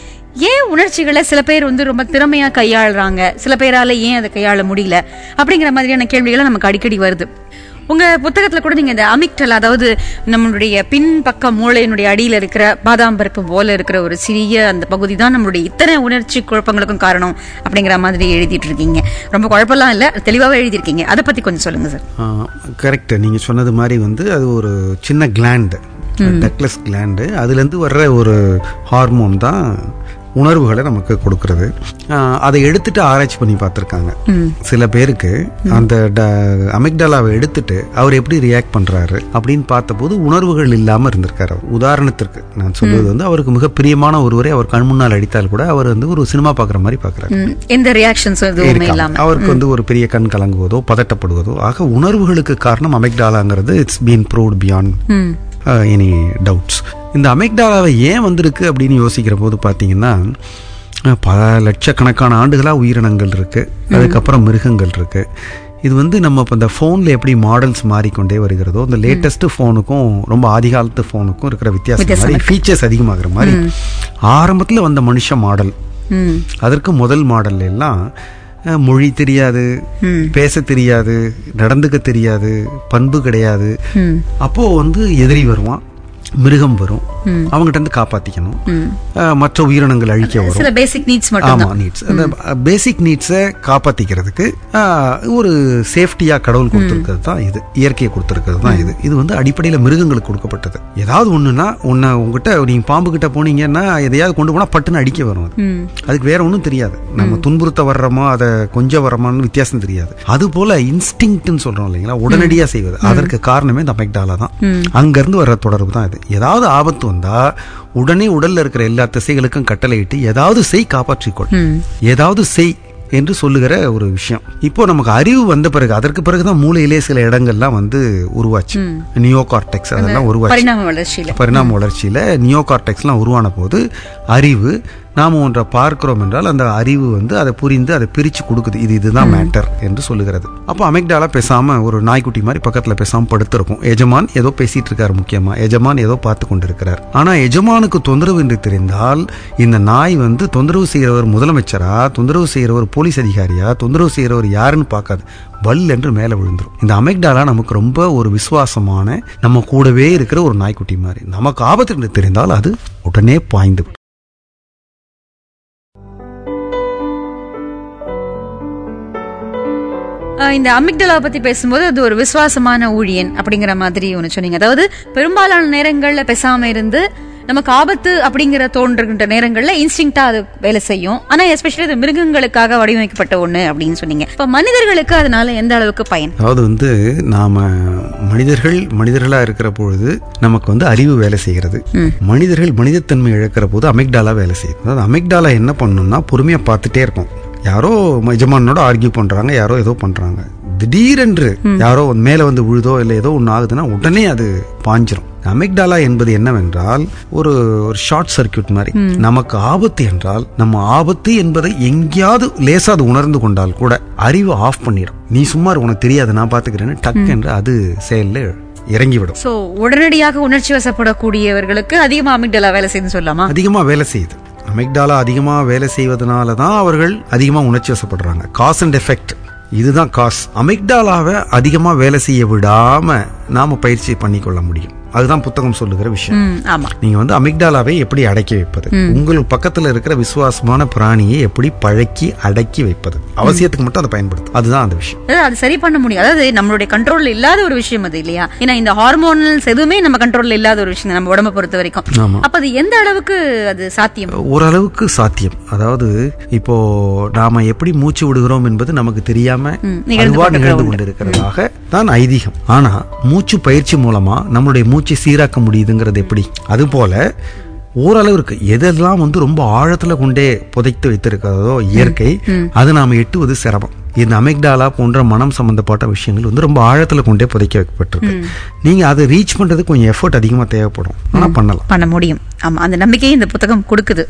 ஏன் உணர்ச்சிகளை சில பேர் வந்து ரொம்ப திறமையா கையாளுறாங்க சில பேரால ஏன் அதை கையாள முடியல அப்படிங்கிற மாதிரியான கேள்விகளை நமக்கு அடிக்கடி வருது உங்க புத்தகத்துல கூட நீங்க இந்த அமிக்டல் அதாவது நம்மளுடைய பின்பக்க மூளையினுடைய அடியில இருக்கிற பாதாம் பருப்பு போல இருக்கிற ஒரு சிறிய அந்த பகுதி தான் நம்மளுடைய இத்தனை உணர்ச்சி குழப்பங்களுக்கும் காரணம் அப்படிங்கிற மாதிரி எழுதிட்டு இருக்கீங்க ரொம்ப குழப்பம்லாம் இல்ல தெளிவாவே எழுதியிருக்கீங்க அதை பத்தி கொஞ்சம் சொல்லுங்க சார் கரெக்ட் நீங்க சொன்னது மாதிரி வந்து அது ஒரு சின்ன கிளாண்டு டக்லஸ் கிளாண்டு அதுலேருந்து வர்ற ஒரு ஹார்மோன் தான் உணர்வுகளை நமக்கு கொடுக்கறது ஆஹ் அதை எடுத்துட்டு ஆராய்ச்சி பண்ணி பார்த்துருக்காங்க சில பேருக்கு அந்த அமிக்டலாவை எடுத்துட்டு அவர் எப்படி ரியாக்ட் பண்றாரு அப்படின்னு பார்த்தபோது உணர்வுகள் இல்லாம இருந்திருக்காரு அவர் உதாரணத்திற்கு நான் சொல்வது வந்து அவருக்கு மிக பிரியமான ஒருவரை அவர் கண் முன்னால் அடித்தால் கூட அவர் வந்து ஒரு சினிமா பார்க்குற மாதிரி பார்க்குறாரு ம், எந்த ரியாக்ஷன்ஸும் எதுவுமே இருக்கலாம். இல்லாம அவருக்கு வந்து ஒரு பெரிய கண் கலங்குவதோ பதட்டப்படுவதோ ஆக உணர்வுகளுக்கு காரணம் அமெக்டாலாங்கிறது இட்ஸ் பீன் ப்ரூவ்ட் பியாண்ட் ம், எனி டவுட்ஸ் இந்த அமெக்டாலாவை ஏன் வந்திருக்கு அப்படின்னு யோசிக்கிற போது பார்த்தீங்கன்னா அஹ், பல லட்சக்கணக்கான ஆண்டுகளாக உயிரினங்கள் இருக்கு அதுக்கப்புறம் மிருகங்கள் இருக்கு இது வந்து நம்ம இப்போ இந்த ஃபோனில் எப்படி மாடல்ஸ் மாறிக்கொண்டே வருகிறதோ இந்த லேட்டஸ்ட் ஃபோனுக்கும் ரொம்ப ஆதி காலத்து ஃபோனுக்கும் இருக்கிற வித்தியாசம் வித்தியாசம் மாதிரி ஃபீச்சர்ஸ் அதிகமாகிற மாதிரி ஆரம்பத்தில் வந்த மனுஷ மாடல் ம், அதற்கு முதல் மாடல்ல எல்லாம் அஹ், மொழி தெரியாது பேச தெரியாது நடந்துக்க தெரியாது பண்பு கிடையாது ம், அப்போ வந்து எதிரி வருவான் மிருகம் வரும் அவங்ககிட்ட இருந்து காப்பாத்திக்கணும் ம். அஹ், மற்ற உயிரினங்கள் அழிக்க வரும் சில பேசிக் நீட்ஸ் மட்டும் ஆமா நீட்ஸ் அந்த பேசிக் நீட்ஸை காப்பாத்திக்கிறதுக்கு ஆஹ், ஒரு சேஃப்டியா கடவுள் கொடுத்துருக்கிறது தான் இது இயற்கையை கொடுத்துருக்கிறது தான் இது இது வந்து அடிப்படையில் மிருகங்களுக்கு கொடுக்கப்பட்டது ஏதாவது ஒண்ணுன்னா உன்னை உங்ககிட்ட நீங்க பாம்பு கிட்ட போனீங்கன்னா எதையாவது கொண்டு போனா பட்டுன்னு அடிக்க வரும் அது ம். அதுக்கு வேற ஒன்றும் தெரியாது நம்ம துன்புறுத்த வர்றோமோ அதை கொஞ்சம் வர்றோமான்னு வித்தியாசம் தெரியாது அது போல இன்ஸ்டிங்க்ட்னு சொல்றோம் இல்லைங்களா உடனடியா செய்வது அதற்கு காரணமே இந்த அமெக்டாலா தான் அங்க இருந்து வர்ற தொடர்பு தான் இது ஏதாவது ஆபத்து வந்தா உடனே உடல்ல இருக்கிற எல்லா திசைகளுக்கும் கட்டளையிட்டு ஏதாவது செய் காப்பாற்றிக்கொள் ஏதாவது செய் என்று சொல்லுகிற ஒரு விஷயம் இப்போ நமக்கு அறிவு வந்த பிறகு அதற்கு பிறகுதான் மூளையிலே சில இடங்கள்லாம் வந்து உருவாச்சு நியோ கார்டெக்ஸ் அதெல்லாம் உருவாச்சு பரிணாம வளர்ச்சியில பரிணாம வளர்ச்சியில நியோ கார்டெக்ஸ்லாம் உருவான போது அறிவு நாம ஒன்றை பார்க்கிறோம் என்றால் அந்த அறிவு வந்து அதை புரிந்து அதை பிரிச்சு கொடுக்குது இது இதுதான் மேட்டர் என்று சொல்லுகிறது அப்போ அமெக்டாலா பேசாம ஒரு நாய்க்குட்டி மாதிரி பக்கத்துல பேசாம படுத்திருக்கும் எஜமான் ஏதோ பேசிட்டு இருக்காரு முக்கியமா எஜமான் ஏதோ பார்த்து கொண்டிருக்கிறார் ஆனா எஜமானுக்கு தொந்தரவு என்று தெரிந்தால் இந்த நாய் வந்து தொந்தரவு செய்கிறவர் முதலமைச்சரா தொந்தரவு செய்கிறவர் போலீஸ் அதிகாரியா தொந்தரவு செய்கிறவர் யாருன்னு பார்க்காது வல் என்று மேலே விழுந்துரும் இந்த அமெக்டாலா நமக்கு ரொம்ப ஒரு விசுவாசமான நம்ம கூடவே இருக்கிற ஒரு நாய்க்குட்டி மாதிரி நமக்கு ஆபத்து என்று தெரிந்தால் அது உடனே பாய்ந்து விடும். அஹ் இந்த அமிக்டலா பத்தி பேசும்போது அது ஒரு விசுவாசமான ஊழியன் அப்படிங்கிற மாதிரி ஒண்ணு சொன்னீங்க அதாவது பெரும்பாலான நேரங்கள்ல பேசாம இருந்து நமக்கு ஆபத்து அப்படிங்கிற தோன்றுகின்ற நேரங்கள்ல இன்ஸ்டிங்டா அது வேலை செய்யும் ஆனா எஸ்பெஷலி இது மிருகங்களுக்காக வடிவமைக்கப்பட்ட ஒண்ணு அப்படின்னு சொன்னீங்க இப்ப மனிதர்களுக்கு அதனால எந்த அளவுக்கு பயன் அதாவது வந்து நாம மனிதர்கள் மனிதர்களா இருக்கிற பொழுது நமக்கு வந்து அறிவு வேலை செய்கிறது மனிதர்கள் மனிதத்தன்மை இழக்கிற போது அமெக்டாலா வேலை செய்யுது அதாவது அமெக்டாலா என்ன பண்ணணும்னா பொறுமையா பார்த்துட்டே இருக்கும் யாரோ எஜமானோட ஆர்கியூ பண்றாங்க யாரோ ஏதோ பண்றாங்க திடீரென்று யாரோ மேல வந்து விழுதோ இல்லை ஏதோ ஒன்று ஆகுதுன்னா உடனே அது பாஞ்சிரும் அமெக்டாலா என்பது என்னவென்றால் ஒரு ஒரு ஷார்ட் சர்க்கியூட் மாதிரி நமக்கு ஆபத்து என்றால் நம்ம ஆபத்து என்பதை எங்கேயாவது லேசா அது உணர்ந்து கொண்டால் கூட அறிவு ஆஃப் பண்ணிடும் நீ சும்மா இரு, உனக்கு தெரியாது நான் பாத்துக்கிறேன்னு டக் என்று அது செயல்ல இறங்கிவிடும் சோ உடனடியாக உணர்ச்சி வசப்படக்கூடியவர்களுக்கு அதிகமா அமிக்டலா வேலை செய்யுதுன்னு சொல்லலாமா அதிகமா வேலை செய்யுது அமெக்டாலா அதிகமா வேலை செய்வதனால தான் அவர்கள் அதிகமா உணர்ச்சி வசப்படுறாங்க காஸ் அண்ட் எஃபெக்ட் இதுதான் காஸ் அமெக்டாலாவை அதிகமா வேலை செய்ய விடாம நாம பயிற்சி பண்ணிக்கொள்ள முடியும் அதுதான் புத்தகம் சொல்லுகிற விஷயம் ம், ஆமா நீங்க வந்து அமிக்டாலாவை எப்படி அடக்கி வைப்பது உங்கள் பக்கத்துல இருக்கிற விசுவாசமான பிராணியை எப்படி பழக்கி அடக்கி வைப்பது அவசியத்துக்கு மட்டும் அதை பயன்படுத்தும் அதுதான் அந்த விஷயம் அதாவது அது சரி பண்ண முடியும் அதாவது நம்மளுடைய கண்ட்ரோல்ல இல்லாத ஒரு விஷயம் அது இல்லையா ஏன்னா இந்த ஹார்மோனல்ஸ் எதுவுமே நம்ம கண்ட்ரோல்ல இல்லாத ஒரு விஷயம் தான் நம்ம உடம்ப பொறுத்த வரைக்கும் ஆமா அப்ப அது எந்த அளவுக்கு அது சாத்தியம் ஓரளவுக்கு சாத்தியம் அதாவது இப்போ நாம எப்படி மூச்சு விடுகிறோம் என்பது நமக்கு தெரியாம ம், நிகழ்ந்து அதுவா கொண்டிருக்கிற நிகழ்ந்து ஒன்று. கொண்டிருக்கிறதாக தான் ஐதீகம் ஆனா மூச்சு பயிற்சி மூலமா நம்மளுடைய மூச்சை சீராக்க முடியுதுங்கிறது எப்படி அது போல ஓரளவிற்கு எதெல்லாம் வந்து ரொம்ப ஆழத்துல கொண்டே புதைத்து வைத்திருக்கிறதோ இயற்கை அது நாம எட்டுவது சிரமம் இந்த அமெக்டாலா போன்ற மனம் சம்பந்தப்பட்ட விஷயங்கள் வந்து ரொம்ப ஆழத்துல கொண்டே புதைக்க வைக்கப்பட்டிருக்கு நீங்க அதை ரீச் பண்றதுக்கு கொஞ்சம் எஃபர்ட் அதிகமா தேவைப்படும் ஆனா பண்ணலாம் பண்ண முடியும் ஆமா அந்த நம்பிக்கையை இந்த புத்தகம் கொடுக்குது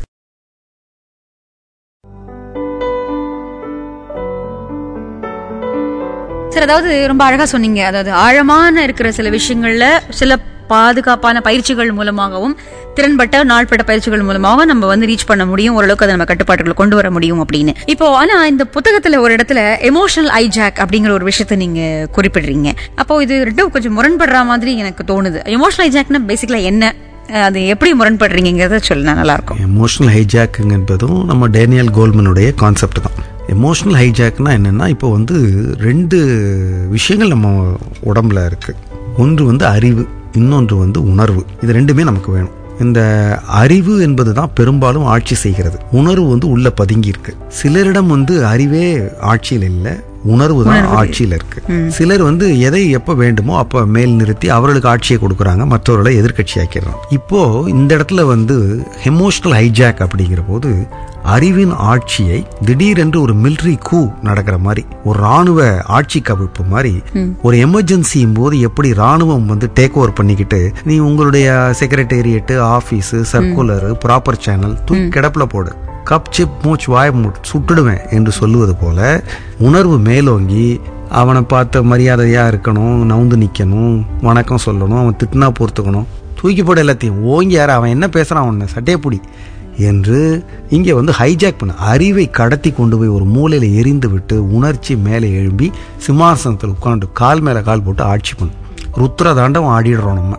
சரி அதாவது ரொம்ப அழகா சொன்னீங்க அதாவது ஆழமான இருக்கிற சில விஷயங்கள்ல சில பாதுகாப்பான பயிற்சிகள் மூலமாகவும் திறன்பட்ட நாள்பட்ட பயிற்சிகள் மூலமாகவும் நம்ம வந்து ரீச் பண்ண முடியும் ஓரளவுக்கு அதை நம்ம கட்டுப்பாட்டுகளை கொண்டு வர முடியும் அப்படின்னு இப்போ ஆனா இந்த புத்தகத்துல ஒரு இடத்துல எமோஷனல் ஐஜாக் அப்படிங்கிற ஒரு விஷயத்த நீங்க குறிப்பிடுறீங்க அப்போ இது ரெண்டும் கொஞ்சம் முரண்படுற மாதிரி எனக்கு தோணுது எமோஷனல் ஐஜாக்னா பேசிக்கலா என்ன அஹ் அது எப்படி முரண்படுறீங்கிறத சொல்லுனா நல்லா இருக்கும் எமோஷனல் ஹைஜாக்குங்க என்பதும் நம்ம டேனியல் கோல்மனுடைய கான்செப்ட் தான் எமோஷனல் ஹைஜாக்னா என்னன்னா இப்போ வந்து ரெண்டு விஷயங்கள் நம்ம உடம்புல இருக்கு ஒன்று வந்து அறிவு இன்னொன்று வந்து உணர்வு இது ரெண்டுமே நமக்கு வேணும் இந்த அறிவு என்பது தான் பெரும்பாலும் ஆட்சி செய்கிறது உணர்வு வந்து உள்ள பதுங்கி இருக்கு சிலரிடம் வந்து அறிவே ஆட்சியில் இல்லை உணர்வு தான் ஆட்சியில் இருக்கு சிலர் வந்து எதை எப்ப வேண்டுமோ அப்ப மேல் நிறுத்தி அவர்களுக்கு ஆட்சியை கொடுக்கறாங்க மற்றவர்களை எதிர்க்கட்சி ஆக்கிடுறாங்க இப்போ இந்த இடத்துல வந்து எமோஷனல் ஹைஜாக் அப்படிங்கிற போது அறிவின் ஆட்சியை திடீரென்று ஒரு மிலிட்ரி கூ நடக்கிற மாதிரி ஒரு ராணுவ ஆட்சி கவிழ்ப்பு மாதிரி ஒரு எமர்ஜென்சியும் போது எப்படி ராணுவம் வந்து டேக் ஓவர் பண்ணிக்கிட்டு நீ உங்களுடைய secretariat office circular proper channel தூக்கி கிடப்புல போடு கப் சிப் மூச் வாய மூட் சுட்டுடுவேன் என்று சொல்லுவது போல உணர்வு மேலோங்கி அவனை பார்த்த மரியாதையா இருக்கணும் நவுந்து நிக்கணும் வணக்கம் சொல்லணும் அவன் திட்டினா பொறுத்துக்கணும் தூக்கி போட எல்லாத்தையும் ஓங்கி யார அவன் என்ன பேசுறான் அவனை சட்டையை பிடி என்று இங்கே வந்து ஹைஜாக் பண்ண அறிவை கடத்தி கொண்டு போய் ஒரு மூலையில எரிந்து விட்டு உணர்ச்சி மேலே எழும்பி சிம்மாசனத்தில் உட்காந்து கால் மேல கால் போட்டு ஆட்சி பண்ணும் ருத்ர தாண்டவம் ஆடிடுறோம் நம்ம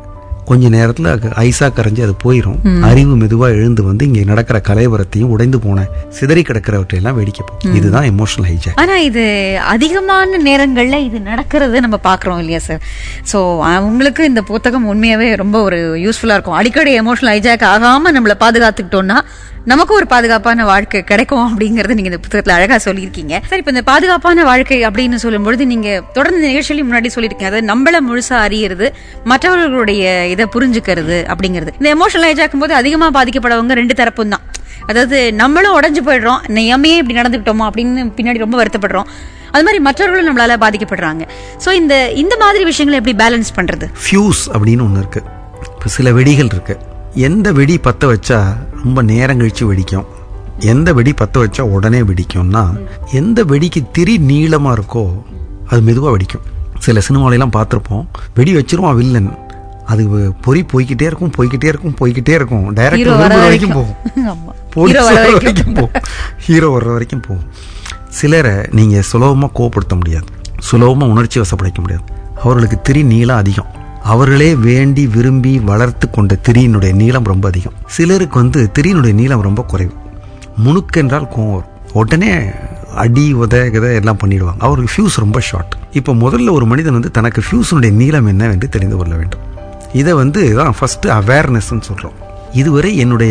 கொஞ்ச நேரத்துல அது ஐஸா கரைஞ்சு அது போயிடும் அறிவு மெதுவா எழுந்து வந்து இங்க நடக்கிற கலைவரத்தையும் உடைந்து போன சிதறி கிடக்கிறவற்றையெல்லாம் வேடிக்கை பார்க்கும். இதுதான் எமோஷனல் ஹைஜாக் ஆனா இது அதிகமான நேரங்கள்ல இது நடக்கிறது நம்ம பாக்குறோம் இல்லையா சார் சோ உங்களுக்கு இந்த புத்தகம் உண்மையாவே ரொம்ப ஒரு யூஸ்ஃபுல்லா இருக்கும் அடிக்கடி எமோஷனல் ஹைஜாக் ஆகாம நம்மள பாதுகாத்துக்கிட்டோம்னா நமக்கு ஒரு பாதுகாப்பான வாழ்க்கை கிடைக்கும் அப்படிங்கறது நீங்க இந்த புத்தகத்துல அழகா சொல்லியிருக்கீங்க சரி இப்ப இந்த பாதுகாப்பான வாழ்க்கை அப்படின்னு சொல்லும்பொழுது நீங்க தொடர்ந்து இந்த நிகழ்ச்சியிலும் முன்னாடி சொல்லியிருக்கீங்க அதாவது நம்மள முழுசா அறியறது மற்றவர்களுடைய இதை புரிஞ்சுக்கிறது அப்படிங்கிறது இந்த எமோஷனல் ஹைஜாக்கும் போது அதிகமா பாதிக்கப்படவங்க ரெண்டு தரப்பும் தான் அதாவது நம்மளும் உடஞ்சு போயிடுறோம் நம்ம ஏன் இப்படி நடந்துக்கிட்டோமோ அப்படின்னு பின்னாடி ரொம்ப வருத்தப்படுறோம் அது மாதிரி மற்றவர்களும் நம்மளால பாதிக்கப்படுறாங்க சோ இந்த இந்த மாதிரி விஷயங்களை எப்படி பேலன்ஸ் பண்றது ஃபியூஸ் அப்படின்னு ஒன்று இருக்கு இப்போ சில வெடிகள் இருக்கு எந்த வெடி பற்ற வச்சா ரொம்ப நேரம் கழிச்சு வெடிக்கும் எந்த வெடி பற்ற வச்சா உடனே வெடிக்கும்னா எந்த வெடிக்கு திரி நீளமா இருக்கோ அது மெதுவாக வெடிக்கும் சில சினிமாலெல்லாம் பார்த்துருப்போம் வெடி வச்சிருவான் வில்லன் அது பொறி போய்க்கிட்டே இருக்கும் போய்க்கிட்டே இருக்கும் போய்க்கிட்டே இருக்கும் Hero டைரக்டர் வர வரைக்கும் வரைக்கும். போகும் ஆமா. போலீஸ் Hero வர வர வரைக்கும். வரைக்கும் போகும் ஹீரோ வர்ற வரைக்கும் போகும் சிலரை நீங்க சுலபமா கோவப்படுத்த முடியாது சுலபமா உணர்ச்சி வசப்படைக்க முடியாது அவர்களுக்கு திரி நீளம் அதிகம் அவர்களே வேண்டி விரும்பி வளர்த்து கொண்ட திரியினுடைய நீளம் ரொம்ப அதிகம் சிலருக்கு வந்து திரியினுடைய நீளம் ரொம்ப குறைவு முணுக்கென்றால் கோவம் வரும் உடனே அடி உத கித எல்லாம் பண்ணிடுவாங்க அவருக்கு ஃபியூஸ் ரொம்ப ஷார்ட் இப்போ முதல்ல ஒரு மனிதன் வந்து தனக்கு ஃபியூஸினுடைய நீளம் என்னவென்று தெரிந்து கொள்ள வேண்டும் இதை வந்து தான் ஃபர்ஸ்ட் அவேர்னஸ்ன்னு சொல்றோம் இதுவரை என்னுடைய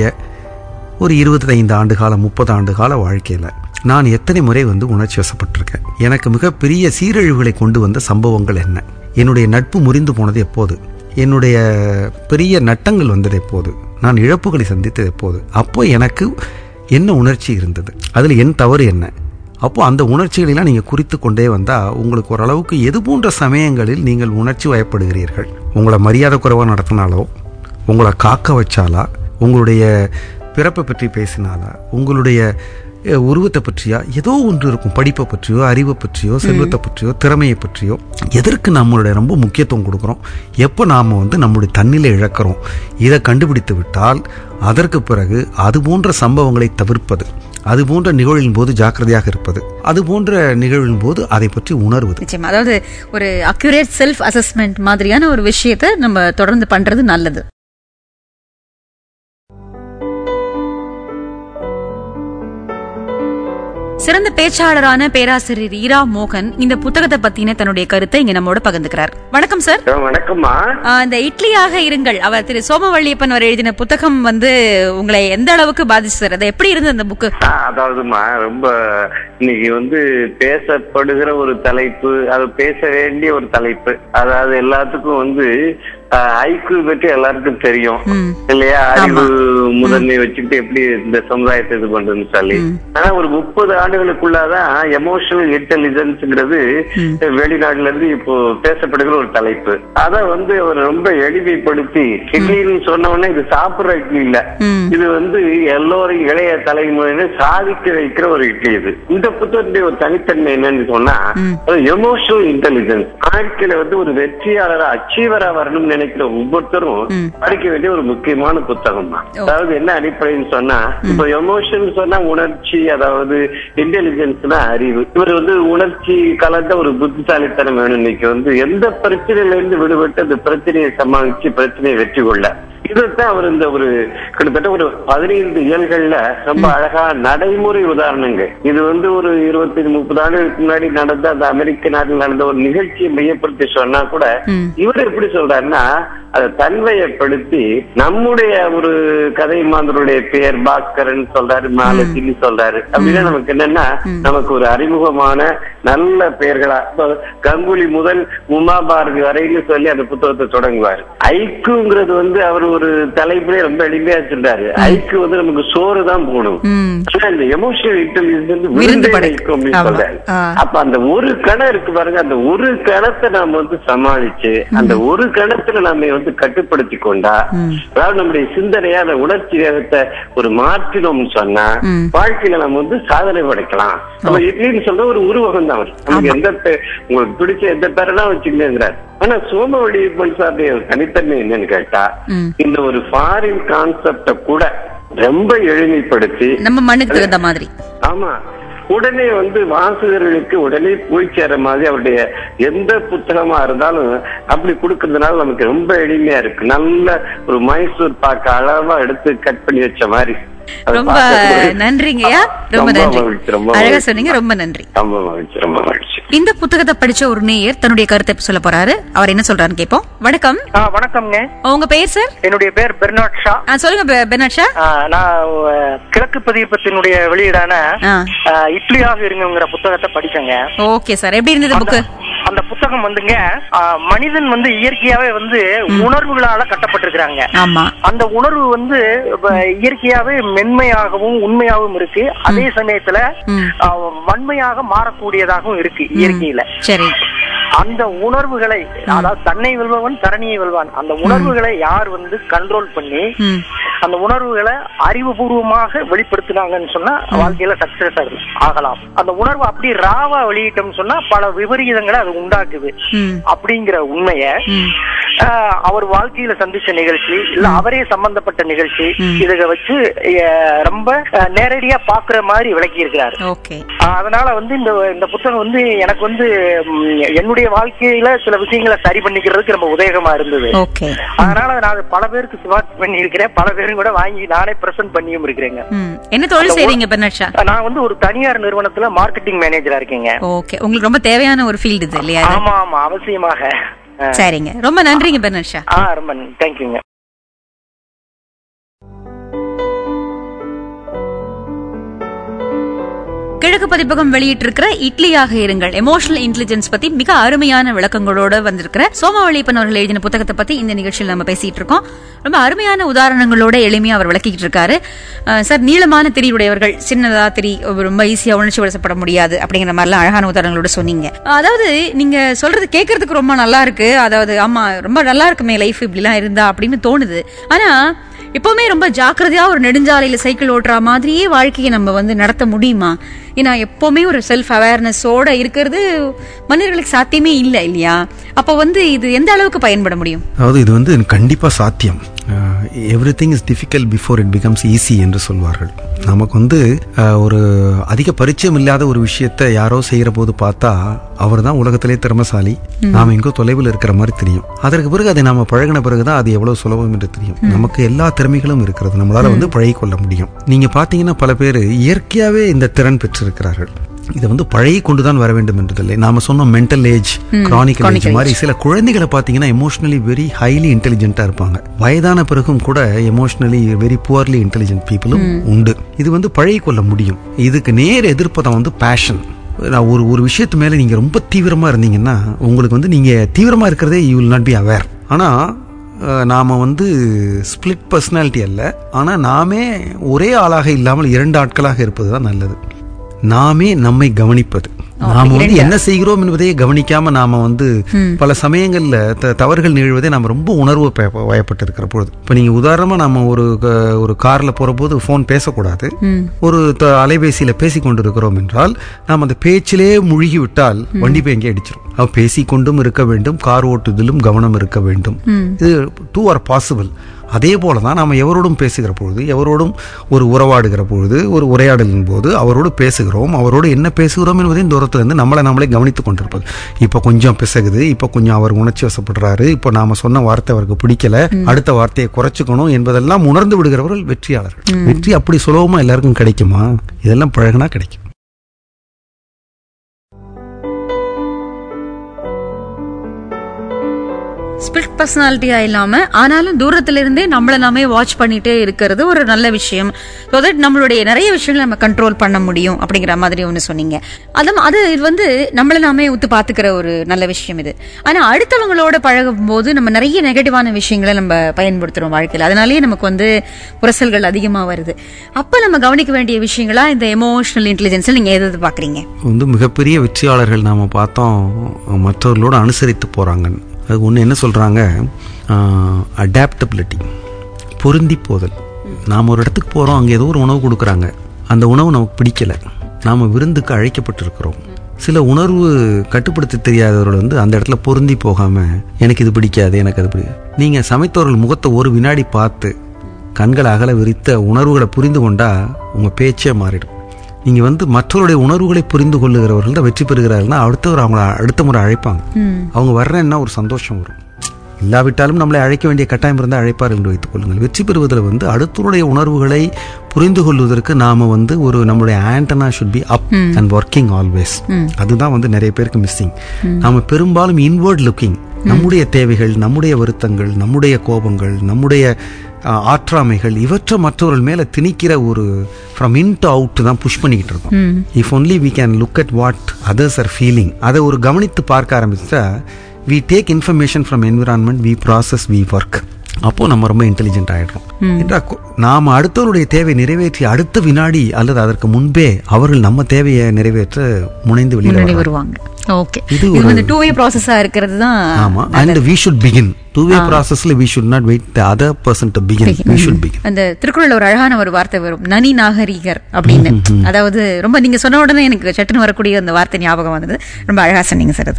ஒரு இருபத்தைந்து ஆண்டு காலம் முப்பது ஆண்டு கால வாழ்க்கையில் நான் எத்தனை முறை வந்து உணர்ச்சி வசப்பட்டிருக்கேன் எனக்கு மிகப்பெரிய சீரழிவுகளை கொண்டு வந்த சம்பவங்கள் என்ன என்னுடைய நட்பு முறிந்து போனது எப்போது என்னுடைய பெரிய நட்டங்கள் வந்தது எப்போது நான் இழப்புகளை சந்தித்தது எப்போது அப்போ எனக்கு என்ன உணர்ச்சி இருந்தது அதில் என் தவறு என்ன அப்போ அந்த உணர்ச்சிகளெல்லாம் நீங்கள் குறித்து கொண்டே வந்தால் உங்களுக்கு ஓரளவுக்கு எது போன்ற சமயங்களில் நீங்கள் உணர்ச்சி வயப்படுகிறீர்கள் உங்களை மரியாதை குறைவாக நடத்தினாலோ உங்களை காக்க வச்சாலா உங்களுடைய பிறப்பை பற்றி பேசினாலா உங்களுடைய அஹ், உருவத்தை பற்றியா ஏதோ ஒன்று இருக்கும் படிப்பை பற்றியோ அறிவை பற்றியோ செல்வத்தை பற்றியோ திறமையை பற்றியோ எதற்கு நம்மளுடைய ரொம்ப முக்கியத்துவம் கொடுக்குறோம் எப்போ நாம் வந்து நம்முடைய தன்னிலை இழக்கிறோம் இதை கண்டுபிடித்து விட்டால் அதற்கு பிறகு அது போன்ற சம்பவங்களை தவிர்ப்பது அது போன்ற நிகழ்வின் போது ஜாக்கிரதையாக இருப்பது அது போன்ற நிகழ்வின் போது அதை பற்றி உணர்வது நிச்சயமா அதாவது ஒரு அக்யூரேட் செல்ஃப் அசஸ்மெண்ட் மாதிரியான ஒரு விஷயத்தை நம்ம தொடர்ந்து பண்றது நல்லது சிறந்த பேச்சாளரான பேராசிரியர் ஈரா மோகன் இந்த புத்தகத்தை பத்தின தன்னுடைய கருத்தை இங்க நம்மோட பகிர்ந்துக்கிறார் வணக்கம் சார் ஆ, வணக்கம்மா ஆஹ் இந்த இட்லியாக இருங்கள் அவர் திரு சோமவள்ளியப்பன் அவர் எழுதின புத்தகம் வந்து உங்களை எந்த அளவுக்கு பாதிச்சு சார் அது எப்படி இருந்தது அந்த புக்கு ஆ, அதாவதுமா ரொம்ப இன்னைக்கு வந்து பேசப்படுகிற ஒரு தலைப்பு அது பேச வேண்டிய ஒரு தலைப்பு அதாவது எல்லாத்துக்கும் வந்து ஐக்கு பற்றி எல்லாருக்கும் தெரியும் ம். இல்லையா அறிவு முதன்மை வச்சுக்கிட்டு எப்படி இந்த சமுதாயத்தை இது பண்றதுன்னு சொல்லி ஆனா ஒரு முப்பது ஆண்டுகளுக்குள்ளாதான் எமோஷனல் இன்டெலிஜென்ஸ்ங்கிறது வெளிநாட்டுல இருந்து இப்போ பேசப்படுகிற ஒரு தலைப்பு அத வந்து அவர் ரொம்ப எளிமைப்படுத்தி இட்லின்னு சொன்ன உடனே இது சாப்பிடுற இட்லி இல்ல ம். இது வந்து எல்லோரும் இளைய தலைமுறையினர் சாதிக்க வைக்கிற ஒரு இட்லி இது இந்த புத்தகத்துடைய ஒரு தனித்தன்மை என்னன்னு சொன்னா எமோஷனல் இன்டெலிஜென்ஸ் வாழ்க்கையில வந்து ஒரு வெற்றியாளரா அச்சீவரா வரணும்னு நினைக்கிற ஒவ்வொருத்தரும் ம். படிக்க வேண்டிய ஒரு முக்கியமான புத்தகம் தான் ஓ. அதாவது என்ன அடிப்படைன்னு சொன்னா இப்ப எமோஷன் சொன்னா உணர்ச்சி அதாவது இன்டெலிஜென்ஸ்னா அறிவு இவர் வந்து உணர்ச்சி கலந்த ஒரு புத்திசாலித்தனம் வேணும் இன்னைக்கு வந்து எந்த பிரச்சனையில இருந்து விடுபட்டு அந்த பிரச்சனையை சமாளிச்சு பிரச்சனையை வெற்றி கொள்ள இதைத்தான் அவர் இந்த ஒரு கிட்டத்தட்ட ஒரு பதினைந்து இயல்கள்ல ரொம்ப அழகா நடைமுறை உதாரணங்க இது வந்து ஒரு இருபத்தி முப்பது ஆண்டுகளுக்கு முன்னாடி நடந்த அந்த அமெரிக்க நாட்டில் நடந்த ஒரு நிகழ்ச்சியை மையப்படுத்தி சொன்னா கூட ம். இவர் எப்படி சொல்றாருன்னா அதை தன்மையப்படுத்தி நம்முடைய ஒரு கதை மாந்தருடைய பெயர் பாஸ்கரன் சொல்றாரு மாலத்தின்னு சொல்றாரு அப்படின்னா நமக்கு என்னன்னா நமக்கு ஒரு அறிமுகமான நல்ல பெயர்களா இப்ப கங்குலி முதல் உமா பாரதி வரையிலும் சொல்லி அந்த புத்தகத்தை தொடங்குவார் ஐக்குங்கிறது வந்து அவர் ஒரு தலைப்பிலே ரொம்ப எளிமையா சொல்றாரு ஐக்கு வந்து நமக்கு சோறு தான் போகணும் ம் ஆனா இந்த எமோஷனல் இன்டெலிஜென்ஸ் வந்து விருந்து விருந்தை படைக்கும். வைக்கும் அப்படின்னு ஆமா. சொல்றாரு ஆ. அப்ப அந்த ஒரு கணம் இருக்கு பாருங்க அந்த ஒரு கணத்தை நாம வந்து சமாளிச்சு அந்த ஒரு கணத்துல நாம வந்து கட்டுப்படுத்தி கொண்டா அதாவது நம்முடைய சிந்தனையா அந்த உணர்ச்சி வேகத்தை ஒரு மாற்றினோம்னு சொன்னா ம். வாழ்க்கையில நம்ம வந்து சாதனை படைக்கலாம் நம்ம இட்லின்னு சொல்ற ஒரு உருவகம் தான் அவர் நமக்கு எந்த பே- உங்களுக்கு பிடிச்ச எந்த பேரெல்லாம் வச்சுக்கலங்கிறார் ஆனா சோமவழி சாருடைய தனித்தன்மை என்னன்னு கேட்டா ம். இந்த ஒரு ஃபாரின் கான்செப்ட கூட ரொம்ப எளிமைப்படுத்தி நம்ம மண்ணுக்கு தகுந்த மாதிரி ஆமா உடனே வந்து வாசகர்களுக்கு உடனே போய் சேர மாதிரி அவருடைய எந்த புத்தகமா இருந்தாலும் அப்படி கொடுக்கறதுனால நமக்கு ரொம்ப எளிமையா இருக்கு நல்ல ஒரு மைசூர் பாக்க அளவா எடுத்து கட் பண்ணி வச்ச மாதிரி அதை ரொம்ப பார்க்கும்போது நன்றிங்கய்யா ரொம்ப ரொம்ப நன்றி மகிழ்ச்சி, ரொம்ப அழகா மகிழ்ச்சி. சொன்னீங்க ரொம்ப நன்றி ரொம்ப மகிழ்ச்சி ரொம்ப மகிழ்ச்சி இந்த புத்தகத்தை படிச்ச ஒரு நேயர் தன்னுடைய கருத்தை சொல்ல போறாரு அவர் என்ன சொல்றாருன்னு கேட்போம் வணக்கம் ஆ, வணக்கம்ங்க உங்க பெயர் சார் என்னுடைய பேர் பெர்னாட் ஷா ஆ, சொல்லுங்க பெ- பெர்னாட் ஷா ஆ, நான் அஹ், கிழக்கு பதிப்பத்தினுடைய வெளியீடான ஆ. ஆ, இட்லியாக இருங்கிற புத்தகத்தை படிச்சேங்க ஓகே சார் எப்படி இருந்தது புக்கு அந்த புத்தகம் வந்துங்க ஆ, மனிதன் வந்து இயற்கையாவே வந்து உணர்வுகளால கட்டப்பட்டிருக்கிறாங்க ஆமா அந்த உணர்வு வந்து இப்ப, இயற்கையாவே மென்மையாகவும் உண்மையாகவும் இருக்கு அதே சமயத்துல ம். ஆ, வன்மையாக மாறக்கூடியதாகவும் இருக்கு இயற்கையில சரி அந்த உணர்வுகளை அதாவது தன்னை வெல்பவன் தரணியை வெல்வான் அந்த உணர்வுகளை யார் வந்து கண்ட்ரோல் பண்ணி ம் அந்த உணர்வுகளை அறிவுபூர்வமாக வெளிப்படுத்தினாங்கன்னு சொன்னா வாழ்க்கையில சக்சஸ் ஆகலாம் அந்த உணர்வு அப்படி ராவா வெளியிட்டோம்னு சொன்னா பல விபரீதங்களை அது உண்டாக்குது ம் அப்படிங்கிற உண்மைய ம். ஆஹ், அவர் வாழ்க்கையில சந்திச்ச நிகழ்ச்சி இல்ல அவரே சம்பந்தப்பட்ட நிகழ்ச்சி இதை வச்சு ஆஹ், ரொம்ப ஆஹ், நேரடியா பாக்குற மாதிரி விளக்கி இருக்கிறாரு ஓகே ஆஹ், அதனால வந்து இந்த இந்த புத்தகம் வந்து எனக்கு வந்து ம், என்னுடைய வாழ்க்கையில சில விஷயங்களை சரி பண்ணிக்கிறதுக்கு ரொம்ப உதயகமா இருந்தது ஓகே அதனால நான் பல பேருக்கு சிபாரிசு பண்ணி இருக்கிறேன் பல பேரும் கூட வாங்கி நானே பிரசன்ட் பண்ணியும் இருக்கிறேங்க ம் என்ன தொழில் செய்றீங்க பெர்னாட் ஷா நான் வந்து ஒரு தனியார் நிறுவனத்துல மார்க்கெட்டிங் மேனேஜரா இருக்கேங்க ஓகே உங்களுக்கு ரொம்ப தேவையான ஒரு ஃபீல்டு இது இல்லையா இது? ஆமா ஆமா அவசியமாக ஆ. சரிங்க ரொம்ப நன்றிங்க பெர்னாட் ஷா ஆ ரொம்ப தேங்க்யூங்க கிழக்கு பதிப்பகம் வெளியிட்டிருக்கிற இட்லியாக இருங்கள் எமோஷனல் இன்டெலிஜென்ஸ் பத்தி மிக அருமையான விளக்கங்களோட வந்திருக்கிற சோமவழிப்பன் அவர்கள் எழுதின புத்தகத்தை பத்தி இந்த நிகழ்ச்சியில் நம்ம பேசிட்டு இருக்கோம் ரொம்ப அருமையான உதாரணங்களோட எளிமையா அவர் விளக்கிட்டு இருக்காரு அஹ், சார் நீளமான திரியுடையவர்கள் சின்னதா திரி ரொம்ப ஈஸியா உணர்ச்சி வசப்பட முடியாது அப்படிங்கிற மாதிரிலாம் அழகான உதாரணங்களோட சொன்னீங்க அதாவது நீங்க சொல்றது கேட்கறதுக்கு ரொம்ப நல்லா இருக்கு அதாவது ஆமா ரொம்ப நல்லா இருக்குமே லைஃப் இப்படிலாம் இருந்தா அப்படின்னு தோணுது ஆனா எப்பவுமே ரொம்ப ஜாக்கிரதையா ஒரு நெடுஞ்சாலையில சைக்கிள் ஓட்டுற மாதிரியே வாழ்க்கையை நம்ம வந்து நடத்த முடியுமா ஏன்னா எப்பவுமே ஒரு செல்ஃப் அவேர்னஸோட இருக்கிறது மனிதர்களுக்கு சாத்தியமே இல்லை இல்லையா அப்ப வந்து இது எந்த அளவுக்கு பயன்பட முடியும் அதாவது இது வந்து கண்டிப்பாக சாத்தியம் everything is difficult before it becomes easy என்று சொல்வார்கள் நமக்கு வந்து அஹ், ஒரு அதிக பரிச்சயம் இல்லாத ஒரு விஷயத்தை யாரோ செய்கிற போது பார்த்தா அவர் தான் உலகத்திலே திறமசாலி நாம எங்கோ தொலைவில் இருக்கிற மாதிரி தெரியும் அதற்கு பிறகு அதை நாம பழகின பிறகுதான் அது எவ்வளவு சுலபம் என்று தெரியும் நமக்கு எல்லா திறமைகளும் இருக்கிறது நம்மளால வந்து பழகிக்கொள்ள முடியும் நீங்க பாத்தீங்கன்னா பல பேர் இயற்கையாவே இந்த திறன் பெற்றிருக்கிறார்கள் இதை வந்து பழகி கொண்டுதான் வர வேண்டும் என்றதில்லை நாம சொன்னோம் மென்டல் ஏஜ் கிரானிக்கல் ஏஜ் மாதிரி சில குழந்தைகளை பார்த்தீங்கன்னா எமோஷனலி வெரி ஹைலி இன்டெலிஜென்ட்டா இருப்பாங்க வயதான பிறகும் கூட எமோஷனலி வெரி புவர்லி இன்டெலிஜென்ட் பீப்புளும் உண்டு இது வந்து பழகி கொள்ள முடியும் இதுக்கு நேர் எதிர்ப்பதம் வந்து பேஷன் நான் ஒரு ஒரு விஷயத்து மேல நீங்க ரொம்ப தீவிரமா இருந்தீங்கன்னா உங்களுக்கு வந்து நீங்க தீவிரமா இருக்கிறதே you will not be aware ஆனா அஹ், நாம வந்து ஸ்பிளிட் பர்சனாலிட்டி அல்ல ஆனா நாமே ஒரே ஆளாக இல்லாமல் இரண்டு ஆட்களாக இருப்பது தான் நல்லது நாமே நம்மை கவனிப்பது நாம வந்து என்ன செய்கிறோம் என்பதையே கவனிக்காம நாம வந்து பல சமயங்கள்ல த- தவறுகள் நிகழ்வதே நாம ரொம்ப உணர்வு பய- வயப்பட்டு இருக்கிற பொழுது இப்ப நீங்க உதாரணமா நாம ஒரு க- ஒரு கார்ல போற போது போன் பேசக்கூடாது ஒரு த- அலைபேசியில பேசி கொண்டிருக்கிறோம் என்றால் நாம் அந்த பேச்சிலே முழுகி விட்டால் வண்டி போய் எங்கே அடிச்சிடும் அவ பேசிக்கொண்டும் இருக்க வேண்டும் கார் ஓட்டுதலும் கவனம் இருக்க வேண்டும் இது டூ ஆர் பாசிபிள் அதே போல தான் நாம் எவரோடும் பேசுகிற பொழுது எவரோடும் ஒரு உறவாடுகிற பொழுது ஒரு உரையாடலின் போது அவரோடு பேசுகிறோம் அவரோடு என்ன பேசுகிறோம் என்பதையும் தூரத்துல இருந்து நம்மளை நம்மளே கவனித்துக் கொண்டிருப்பது இப்போ கொஞ்சம் பிசகுது இப்போ கொஞ்சம் அவர் உணர்ச்சி வசப்படுறாரு இப்போ நாம சொன்ன வார்த்தை அவருக்கு பிடிக்கல அடுத்த வார்த்தையை குறைச்சுக்கணும் என்பதெல்லாம் உணர்ந்து விடுகிறவர்கள் வெற்றியாளர்கள் வெற்றி அப்படி சுலபமா எல்லாருக்கும் கிடைக்குமா இதெல்லாம் பழகுனா கிடைக்கும் ஸ்பிரிட் பர்சனாலிட்டியா இல்லாம ஆனாலும் தூரத்துல இருந்தே நம்மள நாமே வாட்ச் பண்ணிட்டே இருக்கிறது ஒரு நல்ல விஷயம் ஸோ தட் நம்மளுடைய நிறைய விஷயங்களை நம்ம கண்ட்ரோல் பண்ண முடியும் அப்படிங்கிற மாதிரி ஒன்று சொன்னீங்க அதுவும் அது இது வந்து நம்மள நாமே உத்து பாத்துக்கிற ஒரு நல்ல விஷயம் இது ஆனா அடுத்தவங்களோட பழகும் போது நம்ம நிறைய நெகட்டிவான விஷயங்களை நம்ம பயன்படுத்துறோம் வாழ்க்கையில் அதனாலேயே நமக்கு வந்து புரசல்கள் அதிகமா வருது அப்ப நம்ம கவனிக்க வேண்டிய விஷயங்களா இந்த எமோஷனல் இன்டெலிஜென்ஸ் நீங்க எது எது பாக்குறீங்க வந்து மிகப்பெரிய வெற்றியாளர்கள் நாம பார்த்தோம் மற்றவர்களோடு அனுசரித்து போறாங்க அது ஒன்று என்ன சொல்றாங்க அடாப்டபிலிட்டி பொருந்தி போதல் நாம் ஒரு இடத்துக்கு போறோம் அங்கே ஏதோ ஒரு உணவு கொடுக்குறாங்க அந்த உணவு நமக்கு பிடிக்கல நாம விருந்துக்கு அழைக்கப்பட்டிருக்கிறோம் சில உணர்வு கட்டுப்படுத்த தெரியாதவர்கள் வந்து அந்த இடத்துல பொருந்தி போகாம எனக்கு இது பிடிக்காது எனக்கு அது பிடிக்காது நீங்க சமைத்தவர்கள் முகத்தை ஒரு வினாடி பார்த்து கண்களை அகல விரித்த உணர்வுகளை புரிந்து கொண்டா உங்க பேச்சே மாறிடும் நீங்க வந்து மற்றவருடைய உணர்வுகளை புரிந்து கொள்ளுகிறவர்கள் தான் வெற்றி பெறுகிறார்கள்னா அடுத்தவர் அவங்கள அடுத்த முறை அழைப்பாங்க அவங்க வர்றேன்னா ஒரு சந்தோஷம் வரும் இல்லாவிட்டாலும் நம்மளை அழைக்க வேண்டிய கட்டாயம் இருந்தால் அழைப்பார் என்று வைத்துக் கொள்ளுங்கள் வெற்றி பெறுவதில் வந்து அடுத்தவருடைய உணர்வுகளை புரிந்து கொள்வதற்கு நாம வந்து ஒரு நம்மளுடைய antenna should be up and working always அதுதான் வந்து நிறைய பேருக்கு மிஸ்ஸிங் நாம பெரும்பாலும் இன்வர்ட் லுக்கிங் நம்முடைய தேவைகள் நம்முடைய வருத்தங்கள் நம்முடைய கோபங்கள் நம்முடைய அஹ், ஆற்றாமைகள் இவற்றை மற்றவர்கள் மேல திணிக்கிற ஒரு ஃப்ரம் இன் டு அவுட் தான் புஷ் பண்ணிக்கிட்டு இருக்கோம் if only we can look at what others are feeling அதை ஒரு கவனித்து பார்க்க ஆரம்பிச்சா we take information from environment we process we work அப்போ நம்ம ரொம்ப இன்டெலிஜென்ட் ஆயிடுறோம் என்றா கொ- நாம அடுத்தவருடைய தேவை நிறைவேற்றி அடுத்த வினாடி அல்லது அதற்கு முன்பே அவர்கள் நம்ம தேவையை நிறைவேற்ற முனைந்து வெளியில முன்னாடி வர்றாங்க. வருவாங்க ஓகே இது இது ஒரு- வந்து டூ வே ப்ராசஸா இருக்கிறது தான் ஆமா and we should begin two way ப்ராசஸ்ல we should not wait the other person to begin we should begin அந்த திருக்குறள்ல ஒரு அழகான ஒரு வார்த்தை வரும் நனி நாகரிகர் அப்படின்னு அதாவது ரொம்ப நீங்க சொன்ன உடனே எனக்கு சட்டுன்னு வரக்கூடிய அந்த வார்த்தை ஞாபகம் வந்தது ரொம்ப அழகா சொன்னீங்க சார் அது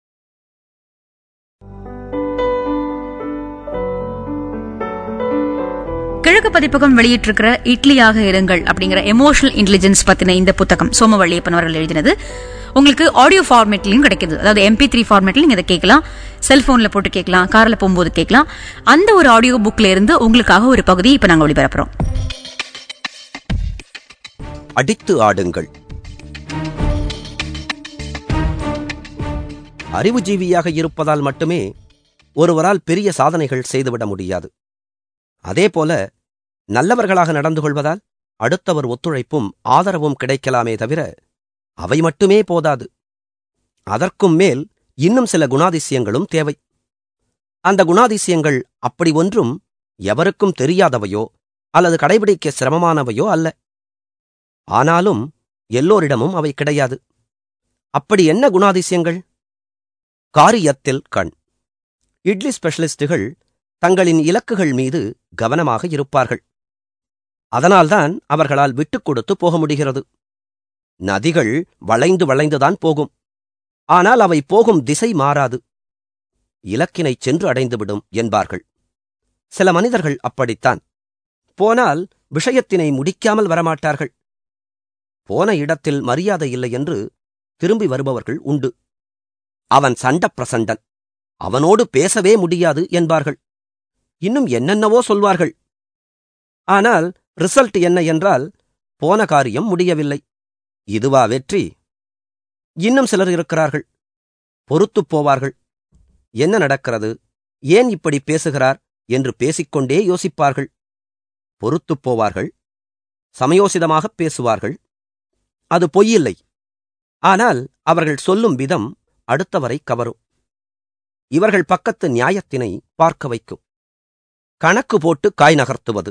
கிழக்கு பதிப்பகம் வெளியிட்டிருக்கிற இட்லியாக இருங்கள் அப்படிங்கிற எமோஷனல் இன்டெலிஜென்ஸ் பத்தின இந்த புத்தகம் சோமவள்ளியப்பன் அவர்கள் எழுதினது உங்களுக்கு ஆடியோ ஃபார்மேட்லயும் கிடைக்குது அதாவது எம்பி த்ரீ ஃபார்மேட்ல நீங்க இதை கேட்கலாம் செல்போன்ல போட்டு கேட்கலாம் கார்ல போகும்போது கேட்கலாம் அந்த ஒரு ஆடியோ புக்ல இருந்து உங்களுக்காக ஒரு பகுதியை இப்ப நாங்க ஒளிபரப்புறோம் அடித்து ஆடுங்கள் அறிவுஜீவியாக இருப்பதால் மட்டுமே ஒருவரால் பெரிய சாதனைகள் செய்துவிட முடியாது அதேபோல நல்லவர்களாக நடந்து கொள்வதால் அடுத்தவர் ஒத்துழைப்பும் ஆதரவும் கிடைக்கலாமே தவிர அவை மட்டுமே போதாது அதற்கும் மேல் இன்னும் சில குணாதிசயங்களும் தேவை அந்த குணாதிசயங்கள் அப்படி ஒன்றும் எவருக்கும் தெரியாதவையோ அல்லது கடைபிடிக்க சிரமமானவையோ அல்ல ஆனாலும் எல்லோரிடமும் அவை கிடையாது அப்படி என்ன குணாதிசயங்கள் காரியத்தில் கண் இட்லி ஸ்பெஷலிஸ்டுகள் தங்களின் இலக்குகள் மீது கவனமாக இருப்பார்கள் அதனால்தான் அவர்களால் விட்டுக் கொடுத்து போக முடிகிறது நதிகள் வளைந்து வளைந்துதான் போகும் ஆனால் அவை போகும் திசை மாறாது இலக்கினை சென்று அடைந்துவிடும் என்பார்கள் சில மனிதர்கள் அப்படித்தான் போனால் விஷயத்தினை முடிக்காமல் வரமாட்டார்கள் போன இடத்தில் மரியாதை இல்லை என்று திரும்பி வருபவர்கள் உண்டு அவன் சண்ட பிரசண்டன் அவனோடு பேசவே முடியாது என்பார்கள் இன்னும் என்னென்னவோ சொல்வார்கள் ஆனால் ரிசல்ட் என்ன என்றால் போன காரியம் முடியவில்லை இதுவா வெற்றி இன்னும் சிலர் இருக்கிறார்கள் பொறுத்துப் போவார்கள் என்ன நடக்கிறது ஏன் இப்படி பேசுகிறார் என்று பேசிக்கொண்டே யோசிப்பார்கள் பொறுத்துப் போவார்கள் சமயோசிதமாகப் பேசுவார்கள் அது பொய்யில்லை ஆனால் அவர்கள் சொல்லும் விதம் அடுத்தவரை கவரும் இவர்கள் பக்கத்து நியாயத்தினை பார்க்க வைக்கும் கணக்கு போட்டு காய் நகர்த்துவது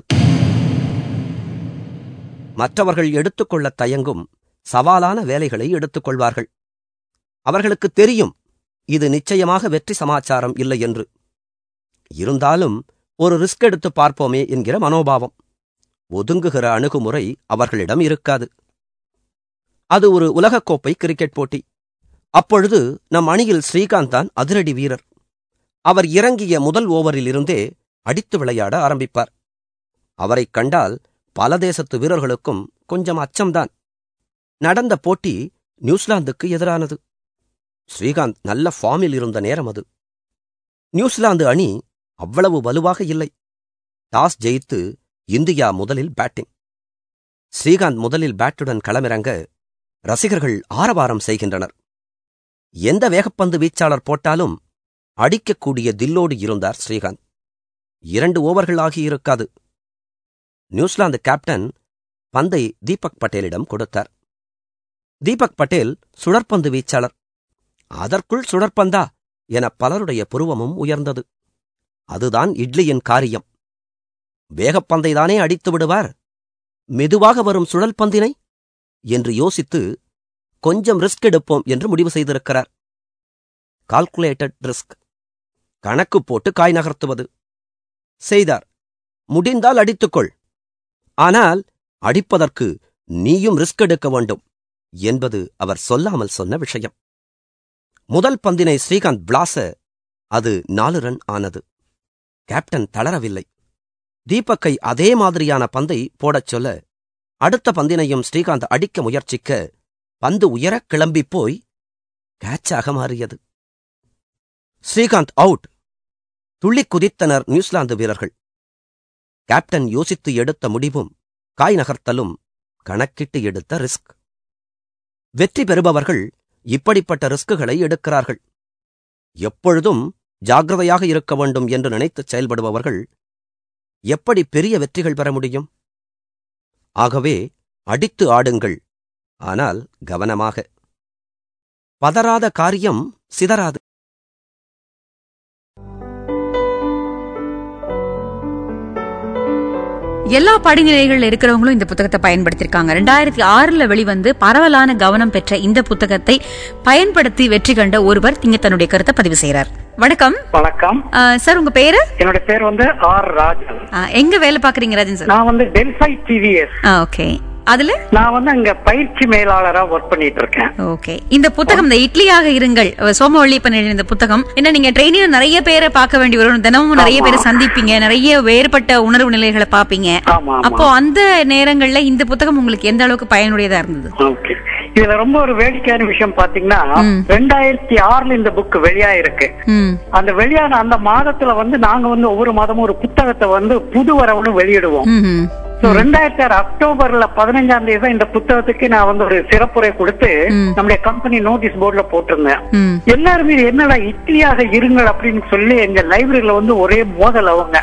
மற்றவர்கள் எடுத்துக்கொள்ளத் தயங்கும் சவாலான வேலைகளை எடுத்துக்கொள்வார்கள் அவர்களுக்கு தெரியும் இது நிச்சயமாக வெற்றி சமாச்சாரம் இல்லை என்று இருந்தாலும் ஒரு ரிஸ்க் எடுத்து பார்ப்போமே என்கிற மனோபாவம் ஒதுங்குகிற அணுகுமுறை அவர்களிடம் இருக்காது அது ஒரு உலகக்கோப்பை கிரிக்கெட் போட்டி அப்பொழுது நம் அணியில் ஸ்ரீகாந்த் தான் அதிரடி வீரர் அவர் இறங்கிய முதல் ஓவரில் இருந்தே அடித்து விளையாட ஆரம்பிப்பார் அவரைக் கண்டால் பல தேசத்து வீரர்களுக்கும் கொஞ்சம் அச்சம்தான் நடந்த போட்டி நியூசிலாந்துக்கு எதிரானது ஸ்ரீகாந்த் நல்ல ஃபார்மில் இருந்த நேரம் அது நியூசிலாந்து அணி அவ்வளவு வலுவாக இல்லை டாஸ் ஜெயித்து இந்தியா முதலில் பேட்டிங் ஸ்ரீகாந்த் முதலில் பேட்டுடன் களமிறங்க ரசிகர்கள் ஆரவாரம் செய்கின்றனர் எந்த வேகப்பந்து வீச்சாளர் போட்டாலும் அடிக்கக்கூடிய தில்லோடு இருந்தார் ஸ்ரீகாந்த் இரண்டு ஓவர்கள் ஆகியிருக்காது நியூசிலாந்து கேப்டன் பந்தை தீபக் பட்டேலிடம் கொடுத்தார் தீபக் பட்டேல் சுழற்பந்து வீச்சாளர் அதற்குள் சுழற்பந்தா என பலருடைய புருவமும் உயர்ந்தது அதுதான் இட்லியின் காரியம் வேகப்பந்தைதானே அடித்து விடுவார் மெதுவாக வரும் சுழல் பந்தினை என்று யோசித்து கொஞ்சம் ரிஸ்க் எடுப்போம் என்று முடிவு செய்திருக்கிறார் கால்குலேட்டட் ரிஸ்க் கணக்கு போட்டு காய் நகர்த்துவது செய்தார் முடிந்தால் அடித்துக்கொள் ஆனால் அடிப்பதற்கு நீயும் ரிஸ்க் எடுக்க வேண்டும் என்பது அவர் சொல்லாமல் சொன்ன விஷயம் முதல் பந்தினை ஸ்ரீகாந்த் பிளாச அது நாலு ரன் ஆனது கேப்டன் தளரவில்லை தீபக்கை அதே மாதிரியான பந்தை போடச் சொல்ல அடுத்த பந்தினையும் ஸ்ரீகாந்த் அடிக்க முயற்சிக்க பந்து உயரக் கிளம்பிப் போய் கேட்சாக மாறியது ஸ்ரீகாந்த் அவுட் துள்ளிக் குதித்தனர் நியூசிலாந்து வீரர்கள் கேப்டன் யோசித்து எடுத்த முடிவும் காய் நகர்த்தலும் கணக்கிட்டு எடுத்த ரிஸ்க் வெற்றி பெறுபவர்கள் இப்படிப்பட்ட ரிஸ்குகளை எடுக்கிறார்கள் எப்பொழுதும் ஜாக்கிரதையாக இருக்க வேண்டும் என்று நினைத்து செயல்படுபவர்கள் எப்படி பெரிய வெற்றிகள் பெற முடியும் ஆகவே அடித்து ஆடுங்கள் ஆனால் கவனமாக பதறாத காரியம் சிதறாது எல்லா படிநிலைகள்ல இருக்கிறவங்களும் இந்த புத்தகத்தை பயன்படுத்தியிருக்காங்க ரெண்டாயிரத்தி ஆறுல வெளிவந்து பரவலான கவனம் பெற்ற இந்த புத்தகத்தை பயன்படுத்தி வெற்றி கண்ட ஒருவர் இங்க தன்னுடைய கருத்தை பதிவு செய்யறார் வணக்கம் வணக்கம் ஆ, சார் உங்க பேரு என்னோட பேர் வந்து ஆர் ராஜன் ஆ, எங்க வேலை பாக்குறீங்க ராஜன் சார் நான் வந்து டெல்ஃபை டிவிஎஸ் ஓகே அதுல நான் வந்து அங்க பயிற்சி மேலாளரா ஒர்க் பண்ணிட்டு இருக்கேன் ஓகே இந்த புத்தகம் இந்த இட்லியாக இருங்கள் அஹ் சோமவள்ளியப்பன் எழுதின இந்த புத்தகம் என்ன நீங்க ட்ரெயினில் நிறைய பேரை பார்க்க வேண்டி வரும் தினமும் நிறைய பேரை சந்திப்பீங்க நிறைய வேறுபட்ட உணர்வு நிலைகளை பாப்பீங்க ஆமா ஆமா அப்போ அந்த நேரங்கள்ல இந்த புத்தகம் உங்களுக்கு எந்த அளவுக்கு பயனுடையதா இருந்தது ஓகே இதுல ரொம்ப ஒரு வேடிக்கையான விஷயம் பாத்தீங்கன்னா ம். ரெண்டாயிரத்தி ஆறுல இந்த புக் வெளியாயிருக்கு ம் அந்த வெளியான அந்த மாதத்துல வந்து நாங்க வந்து ஒவ்வொரு மாதமும் ஒரு புத்தகத்தை வந்து புது வரவுன்னு வெளியிடுவோம் ம்ஹும். சோ ரெண்டாயிரத்தி ஆறு அக்டோபர்ல பதினஞ்சாம் தேதி தான் இந்த புத்தகத்துக்கு நான் வந்து ஒரு சிறப்புரை கொடுத்து ம். நம்முடைய கம்பெனி நோட்டீஸ் போர்டுல போட்டிருந்தேன் ம் எல்லாருமே இது என்னடா இட்லியாக இருங்கள் அப்படின்னு சொல்லி எங்க லைப்ரரியில வந்து ஒரே மோதல் அவங்க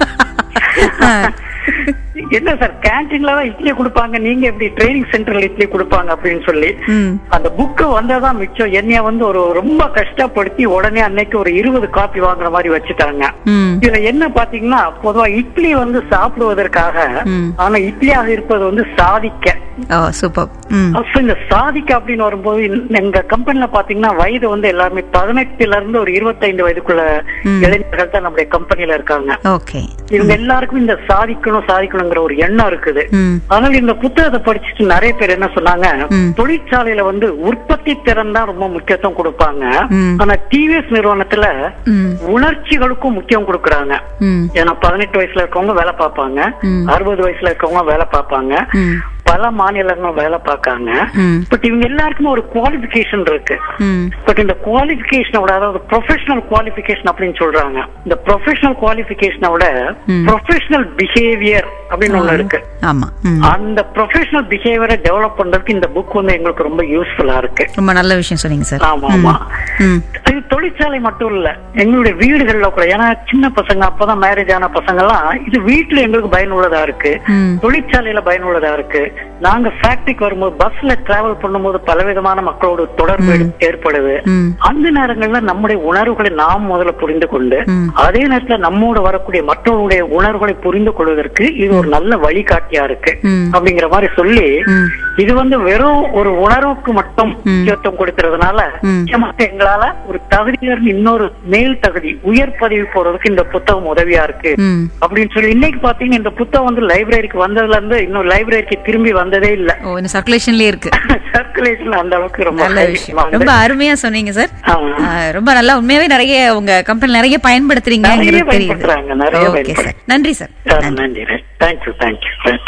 என்ன சார் கேன்டீன்ல தான் இட்லி கொடுப்பாங்க நீங்க எப்படி ட்ரைனிங் சென்டர்ல இட்லி கொடுப்பாங்க அப்படின்னு சொல்லி ம் அந்த புக்கு வந்ததான் மிச்சம் என்னைய வந்து ஒரு ரொம்ப கஷ்டப்படுத்தி உடனே அன்னைக்கு ஒரு இருபது காப்பி வாங்குற மாதிரி வச்சுட்டாங்க ம் இதுல என்ன பாத்தீங்கன்னா பொதுவா இட்லி வந்து சாப்பிடுவதற்காக ம். ஆனா இட்லியாக இருப்பது வந்து சாதிக்க ஓ சூப்பர் ம் அப்ப இந்த சாதிக்க அப்படின்னு வரும்போது இந்த- எங்க கம்பெனில பாத்தீங்கன்னா வயது வந்து எல்லாருமே பதினெட்டுல இருந்து ஒரு இருபத்தைந்து வயதுக்குள்ள ம். இளைஞர்கள் தான் நம்முடைய கம்பெனில இருக்காங்க ஓகே இவங்க எல்லாருக்கும் இந்த சாதிக்கணும் சாதிக்கணுங்கிற ஒரு எண்ணம் இருக்குது ம் அதனால இந்த புத்தகத்தை படிச்சுட்டு நிறைய பேர் என்ன சொன்னாங்க ம். தொழிற்சாலையில வந்து உற்பத்தி திறன் தான் ரொம்ப முக்கியத்துவம் கொடுப்பாங்க ம். ஆனா டிவிஎஸ் நிறுவனத்துல ம் உணர்ச்சிகளுக்கும் முக்கியம் கொடுக்கறாங்க ம் ஏன்னா பதினெட்டு வயசுல இருக்கவங்க வேலை பார்ப்பாங்க ம். அறுபது வயசுல இருக்கவங்க வேலை பார்ப்பாங்க ம் பல மாநிலங்களும் வேலை பார்க்காங்க ம் பட் இவங்க எல்லாருக்குமே ஒரு குவாலிபிகேஷன் இருக்கு ம் பட் இந்த குவாலிபிகேஷனோட அதாவது ப்ரொஃபஷனல் குவாலிபிகேஷன் அப்படின்னு சொல்றாங்க இந்த ப்ரொஃபஷனல் குவாலிபிகேஷனோட ம். ப்ரொஃபஷனல் பிஹேவியர் அப்படின்னு ஒண்ணு இருக்கு ஆமா ம் அந்த ப்ரொஃபஷனல் பிஹேவியரை டெவலப் பண்றதுக்கு இந்த புக் வந்து எங்களுக்கு ரொம்ப யூஸ்ஃபுல்லா இருக்கு ரொம்ப நல்ல விஷயம் சொன்னீங்க சார் ஆமா ஆமா ம் அது தொழிற்சாலை மட்டும் இல்ல எங்களுடைய வீடுகள்ல கூட ஏன்னா சின்ன பசங்க அப்பதான் மேரேஜ் ஆன பசங்க எல்லாம் இது வீட்டுல எங்களுக்கு பயனுள்ளதா இருக்கு ம் தொழிற்சாலையில பயனுள்ளதா இருக்கு நாங்க ஃபேக்டரிக்கு வரும்போது பஸ்ல டிராவல் பண்ணும்போது பலவிதமான மக்களோட தொடர்பு ஏற்படுது ம் அந்த நேரங்கள்ல நம்முடைய உணர்வுகளை நாம் முதல்ல புரிந்து கொண்டு ம். அதே நேரத்துல நம்மோட வரக்கூடிய மற்றவருடைய உணர்வுகளை புரிந்து கொள்வதற்கு இது ஒரு நல்ல வழிகாட்டியா இருக்கு ம். அப்படிங்கிற மாதிரி சொல்லி ம். இது வந்து வெறும் ஒரு உணர்வுக்கு மட்டும் ம். முக்கியத்துவம் கொடுக்கறதுனால ம். நிச்சயமாக எங்களால ஒரு தகுதியிலிருந்து இன்னொரு மேல் தகுதி உயர் பதவி போறதுக்கு இந்த புத்தகம் உதவியா இருக்கு ம் அப்படின்னு சொல்லி இன்னைக்கு பாத்தீங்கன்னா இந்த புத்தகம் வந்து லைப்ரரிக்கு வந்ததுல இருந்து இன்னும் லைப்ரரிக்கு திரும்பி வந்ததே இல்ல ஓ இந்த சர்க்குலேஷன்லயே இருக்கு சர்க்குலேஷன் அந்த அளவுக்கு ரொம்ப நல்ல high விஷயம் வந்து- ரொம்ப அருமையா சொன்னீங்க சார் ஆமா. ஆ, ரொம்ப நல்லா உண்மையாவே நிறைய உங்க கம்பெனி நிறைய பயன்படுத்துறீங்க நிறைய தெரியுது பயன்படுத்துறாங்க, நிறைய ஓகே சார் பயன்படுத்துறாங்க. நன்றி சார் சார் நன்றி நன்றி தேங்க்யூ தேங்க்யூ ரைட்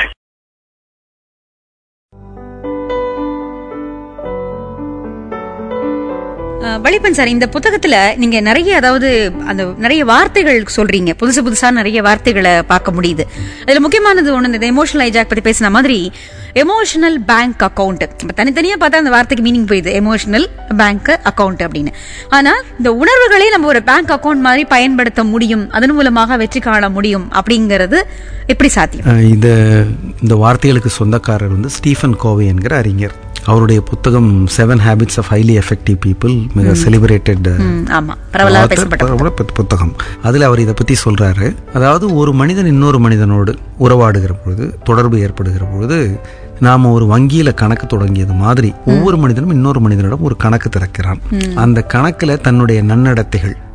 அஹ், வலிப்பன் சார் இந்த புத்தகத்துல நீங்க நிறைய அதாவது அந்த நிறைய வார்த்தைகள் சொல்றீங்க புதுசு புதுசா நிறைய வார்த்தைகளை பார்க்க முடியுது அதுல முக்கியமானது ஒண்ணு இந்த எமோஷனல் ஐஜாக் பத்தி பேசின மாதிரி எமோஷனல் பேங்க் அக்கவுண்ட் தனித்தனியா பார்த்தா அந்த வார்த்தைக்கு மீனிங் போயிடுது எமோஷனல் பேங்க் அக்கவுண்ட் அப்படின்னு ஆனா இந்த உணர்வுகளை நம்ம ஒரு பேங்க் அக்கவுண்ட் மாதிரி பயன்படுத்த முடியும் அதன் மூலமாக வெற்றி காண முடியும் அப்படிங்கிறது எப்படி சாத்தியம் அஹ் இந்த இந்த வார்த்தைகளுக்கு சொந்தக்காரர் வந்து ஸ்டீஃபன் கோவே என்கிற அறிஞர் அவருடைய புத்தகம் seven habits of highly effective people மிக செலிப்ரேட்டட் ம், ஆமா பரவலாக பேசப்பட்ட புத்தகம் அதில் அவர் இதை பற்றி சொல்றாரு அதாவது ஒரு மனிதன் இன்னொரு மனிதனோடு உறவாடுகிற பொழுது தொடர்பு ஏற்படுகிற பொழுது நாம ஒரு வங்கியில கணக்கு தொடங்கியது மாதிரி ஒவ்வொரு மனிதனும் இன்னொரு மனிதனிடம் ஒரு கணக்கு திறக்கிறான் அந்த கணக்குல தன்னுடைய நன்னடத்தைகள்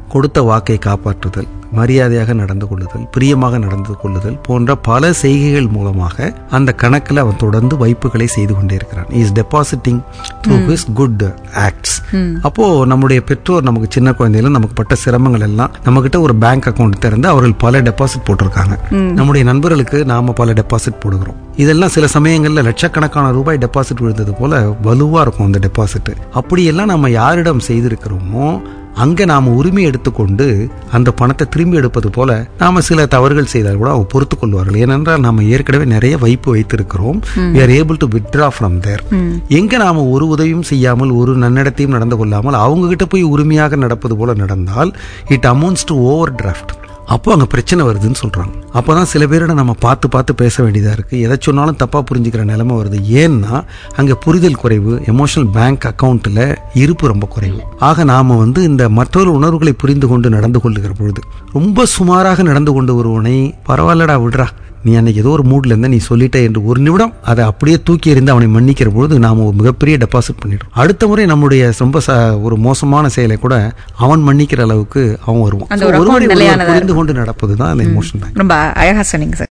கொடுத்த வாக்கை காப்பாற்றுதல் மரியாதையாக நடந்து கொள்ளுதல் பிரியமாக நடந்து கொள்ளுதல் போன்ற பல செய்கைகள் மூலமாக அந்த கணக்கில் அவன் தொடர்ந்து வைப்புகளை செய்து கொண்டே இருக்கிறான் is depositing through his good acts அப்போ நம்முடைய பெற்றோர் நமக்கு சின்ன குழந்தையில நமக்கு பட்ட சிரமங்கள் எல்லாம் நம்ம கிட்ட ஒரு பேங்க் அக்கவுண்ட் திறந்து அவர்கள் பல டெபாசிட் போட்டிருக்காங்க நம்முடைய நண்பர்களுக்கு நாம பல டெபாசிட் போடுகிறோம் இதெல்லாம் சில சமயங்கள்ல லட்சக்கணக்கான ரூபாய் டெபாசிட் விழுந்தது போல வலுவா இருக்கும் அந்த டெபாசிட் அப்படியெல்லாம் நம்ம யாரிடம் செய்திருக்கிறோமோ அங்க நாம உரிமை எடுத்துக்கொண்டு அந்த பணத்தை திரும்பி எடுப்பது போல நாம சில தவறுகள் செய்தால் கூட அவங்க பொறுத்து கொள்வார்கள் ஏனென்றால் நாம ஏற்கனவே நிறைய வைப்பு வைத்திருக்கிறோம் we are able to withdraw from there எங்க நாம ஒரு உதவியும் செய்யாமல் ஒரு நன்னடத்தையும் நடந்து கொள்ளாமல் அவங்க கிட்ட போய் உரிமையாக நடப்பது போல நடந்தால் it amounts to overdraft அப்போ அங்க பிரச்சனை வருதுன்னு சொல்றாங்க அப்பதான் சில பேரோட நம்ம பார்த்து பார்த்து பேச வேண்டியதா இருக்கு எதை சொன்னாலும் தப்பா புரிஞ்சுக்கிற நிலைமை வருது ஏன்னா அங்க புரிதல் குறைவு எமோஷனல் பேங்க் அக்கவுண்ட்ல இருப்பு ரொம்ப குறைவு ஆக நாம வந்து இந்த மற்றொரு உணர்வுகளை புரிந்து கொண்டு நடந்து கொள்ளுகிற பொழுது ரொம்ப சுமாராக நடந்து கொண்டு ஒருவனை பரவாயில்லடா விடுறா நீ அன்னைக்கு ஏதோ ஒரு மூட்ல இருந்த நீ சொல்லிட்ட என்று ஒரு நிமிடம் அதை அப்படியே தூக்கி எறிந்து அவனை மன்னிக்கிற பொழுது நாம ஒரு மிகப்பெரிய டெபாசிட் பண்ணிடுறோம் அடுத்த முறை நம்முடைய ரொம்ப ச- ஒரு மோசமான செயலை கூட அவன் மன்னிக்கிற அளவுக்கு அவன் வருவான் அந்த So, ஒரு ஒருவரை account ஒருவர் நிலையானதா புரிந்து கொண்டு நடப்பது தான் அந்த எமோஷன் பேங்க் ரொம்ப அழகா சொன்னீங்க சார்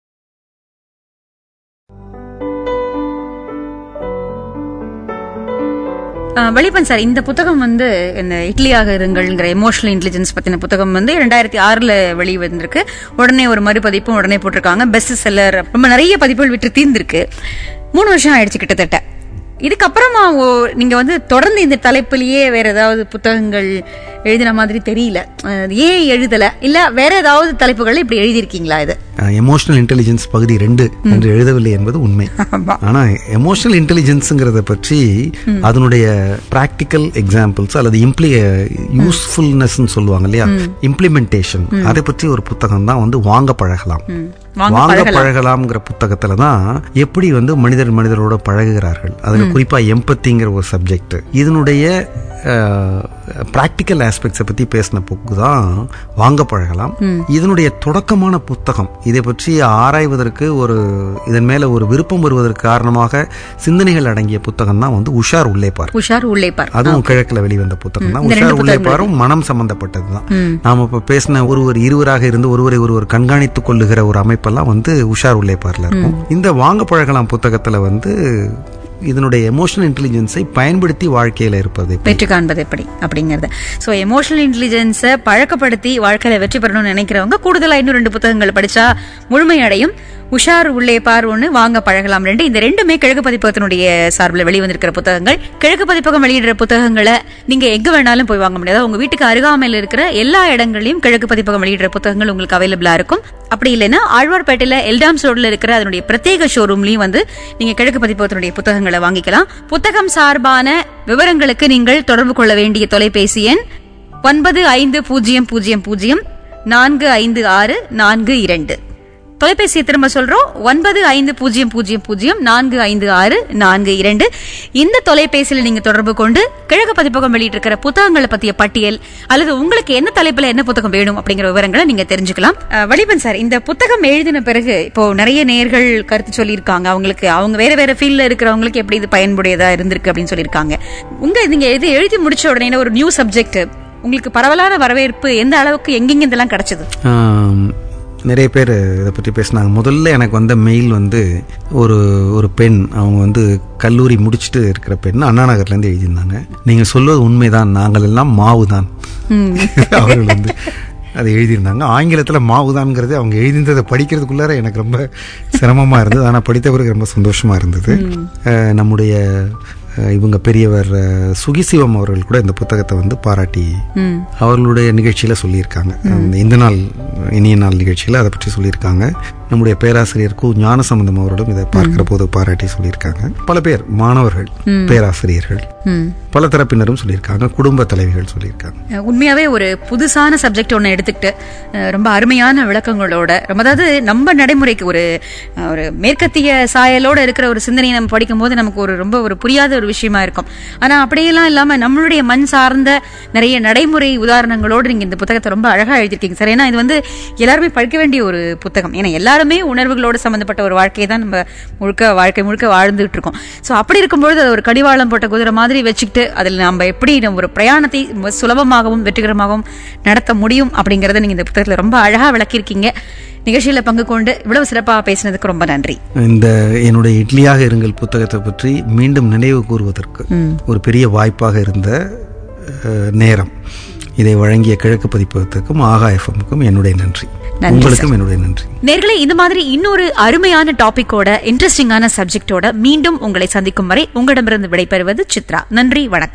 வலிப்பன் சார் இந்த புத்தகம் வந்து இந்த இட்லியாக இருங்கள்ங்கிற எமோஷனல் இன்டெலிஜென்ஸ் பத்தின புத்தகம் வந்து ரெண்டாயிரத்தி ஆறுல வெளி வந்திருக்கு உடனே ஒரு மறுபதிப்பும் உடனே போட்டிருக்காங்க பெஸ்ட் செல்லர் ரொம்ப நிறைய பதிப்புகள் விட்டு தீர்ந்திருக்கு மூணு வருஷம் ஆயிடுச்சு கிட்டத்தட்ட இதுக்கப்புறமா ஓ- நீங்க வந்து தொடர்ந்து இந்த தலைப்பிலேயே வேற ஏதாவது புத்தகங்கள் எழுதின மாதிரி தெரியல அஹ் ஏன் எழுதல இல்ல வேற ஏதாவது தலைப்புகள் இப்படி எழுதியிருக்கீங்களா இது எமோஷனல் இன்டெலிஜென்ஸ் பகுதி ரெண்டு என்று எழுதவில்லை என்பது உண்மை ஆமா. ஆனா எமோஷனல் இன்டெலிஜென்ஸ்ங்கிறத பற்றி அதனுடைய பிராக்டிக்கல் எக்ஸாம்பிள்ஸ் அல்லது இம்ப்ளி யூஸ்ஃபுல்னஸ் சொல்லுவாங்க இல்லையா இம்ப்ளிமெண்டேஷன் அதை பற்றி ஒரு புத்தகம் தான் வந்து வாங்க பழகலாம் வாங்க வாங்க பழகலாம். பழகலாம்ங்கிற புத்தகத்துல தான் எப்படி வந்து மனிதர் மனிதரோட பழகுகிறார்கள் அதுல குறிப்பா எம்பத்திங்கிற ஒரு சப்ஜெக்ட் இதனுடைய பிராக்டிக்கல் ஆஸ்பெக்ட்ஸை பத்தி பேசின புக்கு தான் வாங்க பழகலாம் இதனுடைய தொடக்கமான புத்தகம் இதை பற்றி ஆராய்வதற்கு ஒரு இதன் மேல ஒரு விருப்பம் வருவதற்கு காரணமாக சிந்தனைகள் அடங்கிய புத்தகம் தான் வந்து உஷார் உள்ளேப்பார் உஷார் உள்ளேப்பார் அதுவும் கிழக்குல வெளிவந்த புத்தகம் தான் இந்த ரெண்டு உஷார் உள்ளேப்பாரும் மனம் சம்பந்தப்பட்டதுதான் நாம இப்ப பேசின ஒருவர் இருவராக இருந்து ஒருவரை ஒருவர் கண்காணித்துக் கொள்ளுகிற ஒரு அமைப்பெல்லாம் வந்து உஷார் உள்ளேப்பார்ல இருக்கும் இந்த வாங்க பழகலாம் புத்தகத்துல வந்து இதனுடைய எமோஷனல் இன்டெலிஜென்ஸை பயன்படுத்தி வாழ்க்கையில இருப்பது எப்படி? வெற்றி காண்பது எப்படி அப்படிங்கறது சோ எமோஷனல் இன்டெலிஜென்ஸை பழக்கப்படுத்தி வாழ்க்கையில வெற்றி பெறணும்னு நினைக்கிறவங்க கூடுதலா இன்னும் ரெண்டு புத்தகங்கள் படிச்சா முழுமையடையும் உஷார் உள்ளே பார் ஒண்ணு வாங்க பழகலாம் ரெண்டு இந்த ரெண்டுமே கிழக்கு பதிப்பகத்தினுடைய சார்பில் வெளிவந்திருக்கிற புத்தகங்கள் கிழக்கு பதிப்பகம் வெளியிடுற புத்தகங்களை நீங்க எங்க வேணாலும் போய் வாங்க முடியாது உங்க வீட்டுக்கு அருகாமையில் இருக்கிற எல்லா இடங்களையும் கிழக்கு பதிப்பகம் வெளியிடுற புத்தகங்கள் உங்களுக்கு அவைலபிளா இருக்கும் அப்படி இல்லைன்னா ஆழ்வார்பேட்டையில எல்டாம்ஸ் ரோட்ல இருக்கிற அதனுடைய பிரத்யேக ஷோரூம்லயும் வந்து நீங்க கிழக்கு பதிப்பகத்தினுடைய புத்தகங்களை வாங்கிக்கலாம் புத்தகம் சார்பான விவரங்களுக்கு நீங்கள் தொடர்பு கொள்ள வேண்டிய தொலைபேசி எண் ஒன்பது ஐந்து பூஜ்ஜியம் பூஜ்ஜியம் பூஜ்ஜியம் நான்கு ஐந்து ஆறு நான்கு இரண்டு தொலைபேசியை திரும்ப சொல்றோம் ஒன்பது ஐந்து பூஜ்ஜியம் பூஜ்ஜியம் பூஜ்ஜியம் நான்கு ஐந்து ஆறு நான்கு இரண்டு இந்த தொலைபேசியில் நீங்க தொடர்பு கொண்டு கிழக்கு பதிப்பகம் வெளியிட்டிருக்கிற புத்தகங்களை பத்திய பட்டியல் அல்லது உங்களுக்கு என்ன தலைப்புல என்ன புத்தகம் வேணும் அப்படிங்கிற விவரங்களை நீங்க தெரிஞ்சுக்கலாம் அஹ், வலிபன் சார் இந்த புத்தகம் எழுதின பிறகு இப்போ நிறைய நேர்கள் கருத்து சொல்லியிருக்காங்க அவங்களுக்கு அவங்க வேற வேற ஃபீல்ட்ல இருக்கிறவங்களுக்கு எப்படி இது பயன்புடையதா இருந்திருக்கு அப்படின்னு சொல்லியிருக்காங்க உங்க நீங்க இது எழுதி முடிச்ச உடனே ஒரு நியூ சப்ஜெக்ட் உங்களுக்கு பரவலான வரவேற்பு எந்த அளவுக்கு எங்கெங்க இதெல்லாம் கிடைச்சது ஆம், நிறைய பேர் இதை பற்றி பேசினாங்க முதல்ல எனக்கு வந்த மெயில் வந்து ஒரு ஒரு பெண் அவங்க வந்து கல்லூரி முடிச்சுட்டு இருக்கிற பெண் அண்ணா நகர்லேருந்து எழுதியிருந்தாங்க நீங்கள் சொல்வது உண்மைதான் நாங்கள் எல்லாம் மாவு தான் அவர்கள் வந்து அதை எழுதியிருந்தாங்க ஆங்கிலத்தில் மாவுதான்ங்கிறது அவங்க எழுதினதை படிக்கிறதுக்குள்ளார எனக்கு ரொம்ப சிரமமாக இருந்தது ஆனால் படித்த பிறகு ரொம்ப சந்தோஷமாக இருந்தது அஹ், நம்முடைய அஹ், இவங்க பெரியவர் அஹ், சுகிசிவம் அவர்கள் கூட இந்த புத்தகத்தை வந்து பாராட்டி அவர்களுடைய நிகழ்ச்சியில சொல்லியிருக்காங்க அந்த இந்த நாள் இனிய நாள் நிகழ்ச்சியில அதை பற்றி சொல்லியிருக்காங்க நம்முடைய பேராசிரியர் கு ஞானசம்பந்தம் அவர்களும் இதை பார்க்கிற போது பாராட்டி சொல்லியிருக்காங்க பல பேர் மாணவர்கள் பேராசிரியர்கள் ம். பல தரப்பினரும் சொல்லியிருக்காங்க குடும்ப தலைவிகள் சொல்லியிருக்காங்க அஹ் உண்மையாவே ஒரு புதுசான சப்ஜெக்ட் ஒன்று எடுத்துக்கிட்டு அஹ் ரொம்ப அருமையான விளக்கங்களோட ரொம்ப அதாவது நம்ம நடைமுறைக்கு ஒரு அஹ் ஒரு மேற்கத்திய சாயலோட இருக்கிற ஒரு சிந்தனையை நம்ம படிக்கும் போது நமக்கு ஒரு ரொம்ப ஒரு புரியாத ஒரு விஷயமா இருக்கும் ஆனா அப்படியெல்லாம் இல்லாம நம்மளுடைய மண் சார்ந்த நிறைய நடைமுறை உதாரணங்களோடு நீங்க இந்த புத்தகத்தை ரொம்ப அழகா எழுதிருக்கீங்க சார் ஏன்னா இது வந்து எல்லாருமே படிக்க வேண்டிய ஒரு புத்தகம் ஏன்னா எல்லா எல்லாருமே உணர்வுகளோடு சம்பந்தப்பட்ட ஒரு வாழ்க்கையை தான் நம்ம முழுக்க வாழ்க்கை முழுக்க வாழ்ந்துட்டு இருக்கோம் சோ அப்படி இருக்கும்பொழுது அது ஒரு கடிவாளம் போட்ட குதிரை மாதிரி வச்சுக்கிட்டு அதில் நம்ம எப்படி நம்ம ஒரு பிரயாணத்தை ரொம்ப சுலபமாகவும் வெற்றிகரமாகவும் நடத்த முடியும் அப்படிங்கறத நீங்க இந்த புத்தகத்துல ரொம்ப அழகா விளக்கியிருக்கீங்க நிகழ்ச்சியில பங்கு கொண்டு இவ்வளவு சிறப்பா பேசினதுக்கு ரொம்ப நன்றி இந்த என்னுடைய இட்லியாக இருங்கள் புத்தகத்தை பற்றி மீண்டும் நினைவு கூறுவதற்கு ஒரு பெரிய வாய்ப்பாக இருந்த அஹ், நேரம் இதை வழங்கிய கிழக்கு பதிப்பகத்துக்கும் ஆகா எஃப்எம்க்கும் என்னுடைய நன்றி நன்றி உங்களுக்கும் என்னுடைய நன்றி நேர்களே இந்த மாதிரி இன்னொரு அருமையான டாபிக்கோட இன்ட்ரெஸ்டிங்கான சப்ஜெக்டோட மீண்டும் உங்களை சந்திக்கும் வரை உங்களிடமிருந்து விடைபெறுவது சித்ரா நன்றி வணக்கம்